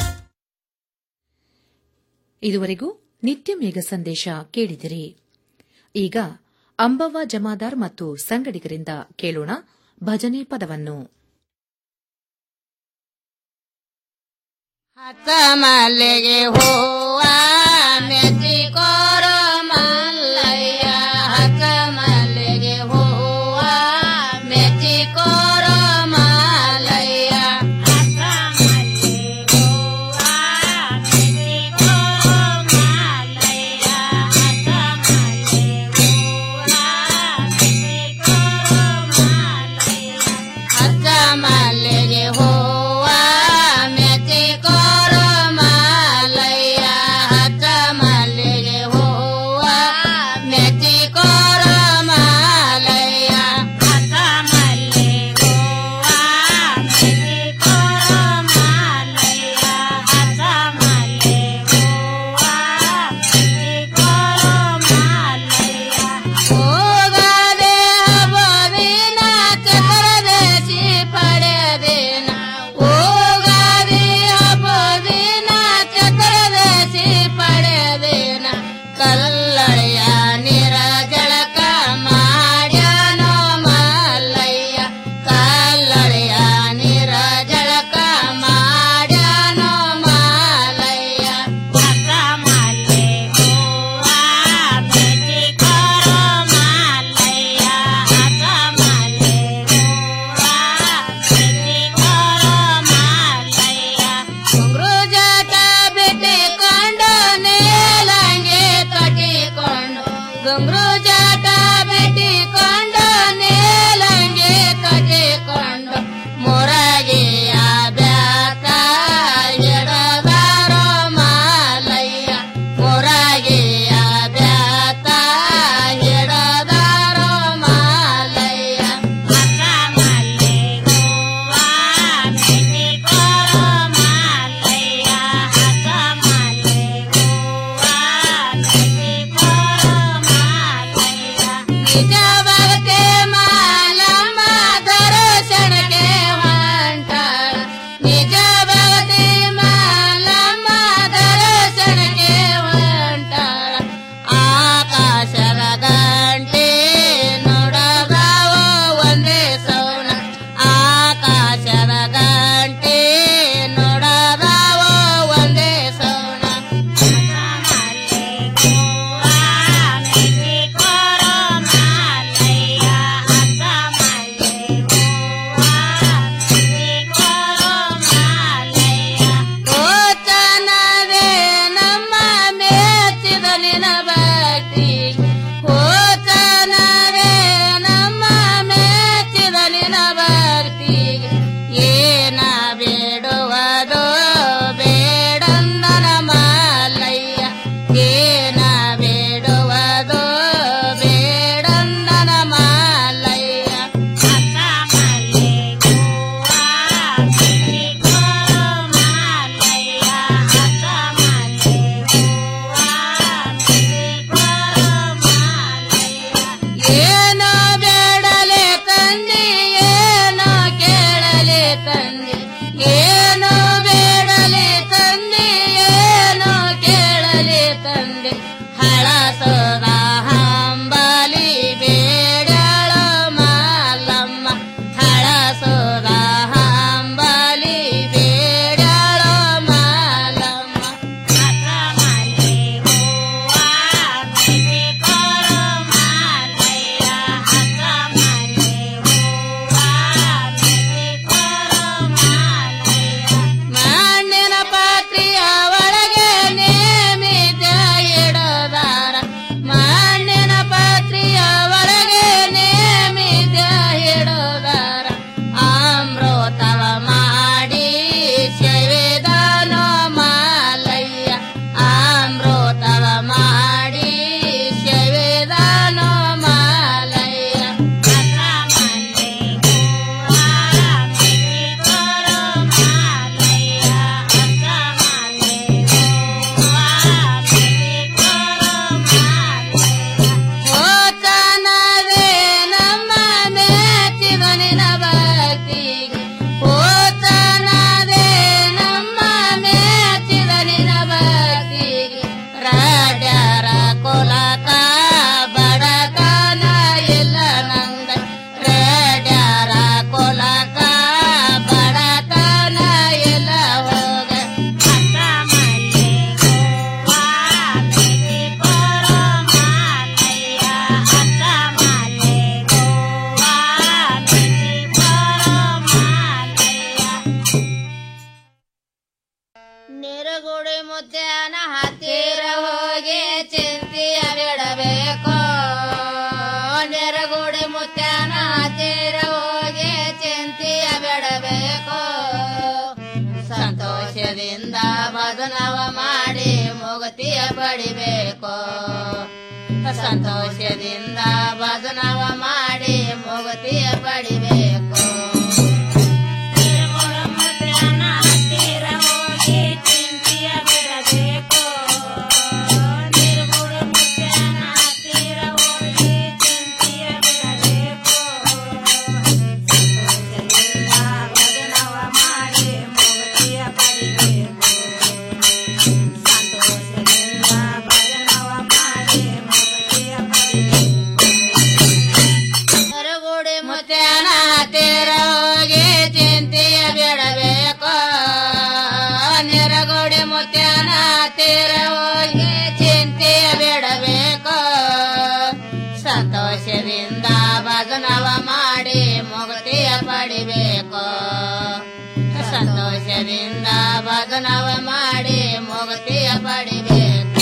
ಇದುವರೆಗೂ ನಿತ್ಯ ಮೇಘ ಸಂದೇಶ ಕೇಳಿದಿರಿ ಈಗ ಅಂಬವ್ವ ಜಮಾದಾರ್ ಮತ್ತು ಸಂಗಡಿಗರಿಂದ ಕೇಳೋಣ ಭಜನೆ ಪದವನ್ನು ಹತ್ತ ಮಲ್ಲಿಗೆ ಹೂವ ಮೆಚ್ಚಿಕೋರ ಮಲ್ಲಯ್ಯ ಹತ್ತ ಮಲ್ಲಿಗೆ ಹೂವ ಮೆಚ್ಚಿಕೋರ ಮಲ್ಲಯ್ಯ ಹತ್ತ ಮಲ್ಲಿಗೆ ಹೂವ ಮೆಚ್ಚಿಕೋರ ಮಲ್ಲಯ್ಯ ಹತ್ತ ಮಲ್ಲಿಗೆ ಹೂವ ಮೆಚ್ಚಿಕೋರ ಮಲ್ಲಯ್ಯ ಹತ್ತ ಮಲ್ಲಿಗೆ ಹೂವ ಮೆಚ್ಚಿಕೋರ ಮಾಲಯ್ಯ ಮುಗತಿಯ ಪಡಿಬೇಕು ಸಂತೋಷದಿಂದ ಭಜನವ ಮಾಡಿ ಮುಗತಿಯ ಪಡಿಬೇಕು ಹೊರಗೂಡಿ ಮುತ್ಯಾನ ತೀರ ಹೋಗಿ ಚಿಂತೆಯ ಬಿಡಬೇಕು ನೆರಗೋಡಿ ಮುತ್ಯಾನ ತೀರ ಹೋಗಿ ಚಿಂತೆಯ ಬಿಡಬೇಕು ಸಂತೋಷದಿಂದ ಭಜನವ ಮಾಡಿ ಮುಕ್ತಿಯ ಪಡಿಬೇಕು ಸಂತೋಷದಿಂದ ಭಜನವ ಮಾಡಿ ಮುಕ್ತಿಯ ಪಡಿಬೇಕು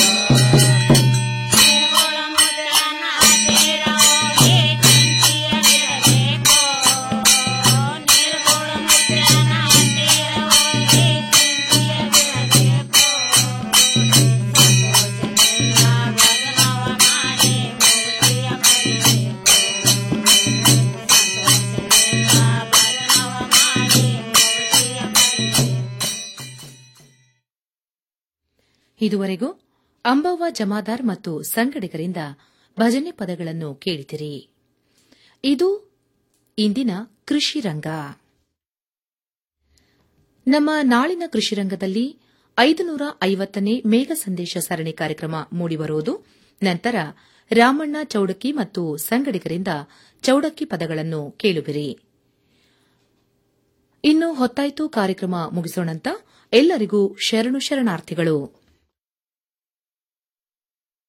ಇದುವರೆಗೂ ಅಂಬವ್ವ ಜಮಾದಾರ್ ಮತ್ತು ಸಂಗಡಿಗರಿಂದ ಭಜನೆ ಪದಗಳನ್ನು ಕೇಳಿದಿರಿ ಇದು ಇಂದಿನ ಕೃಷಿ ರಂಗ ನಮ್ಮ ನಾಳಿನ ಕೃಷಿ ರಂಗದಲ್ಲಿ ಐದು ನೂರ ಐವತ್ತನೇ ಮೇಘ ಸಂದೇಶ ಸರಣಿ ಕಾರ್ಯಕ್ರಮ ಮೂಡಿಬರುವುದು ನಂತರ ರಾಮಣ್ಣ ಚೌಡಕ್ಕಿ ಮತ್ತು ಸಂಗಡಿಗರಿಂದ ಚೌಡಕ್ಕಿ ಪದಗಳನ್ನು ಕೇಳುವಿರಿ ಇನ್ನು ಹೊತ್ತಾಯ್ತು ಕಾರ್ಯಕ್ರಮ ಮುಗಿಸೋಣಂತ ಎಲ್ಲರಿಗೂ ಶರಣು ಶರಣಾರ್ಥಿಗಳು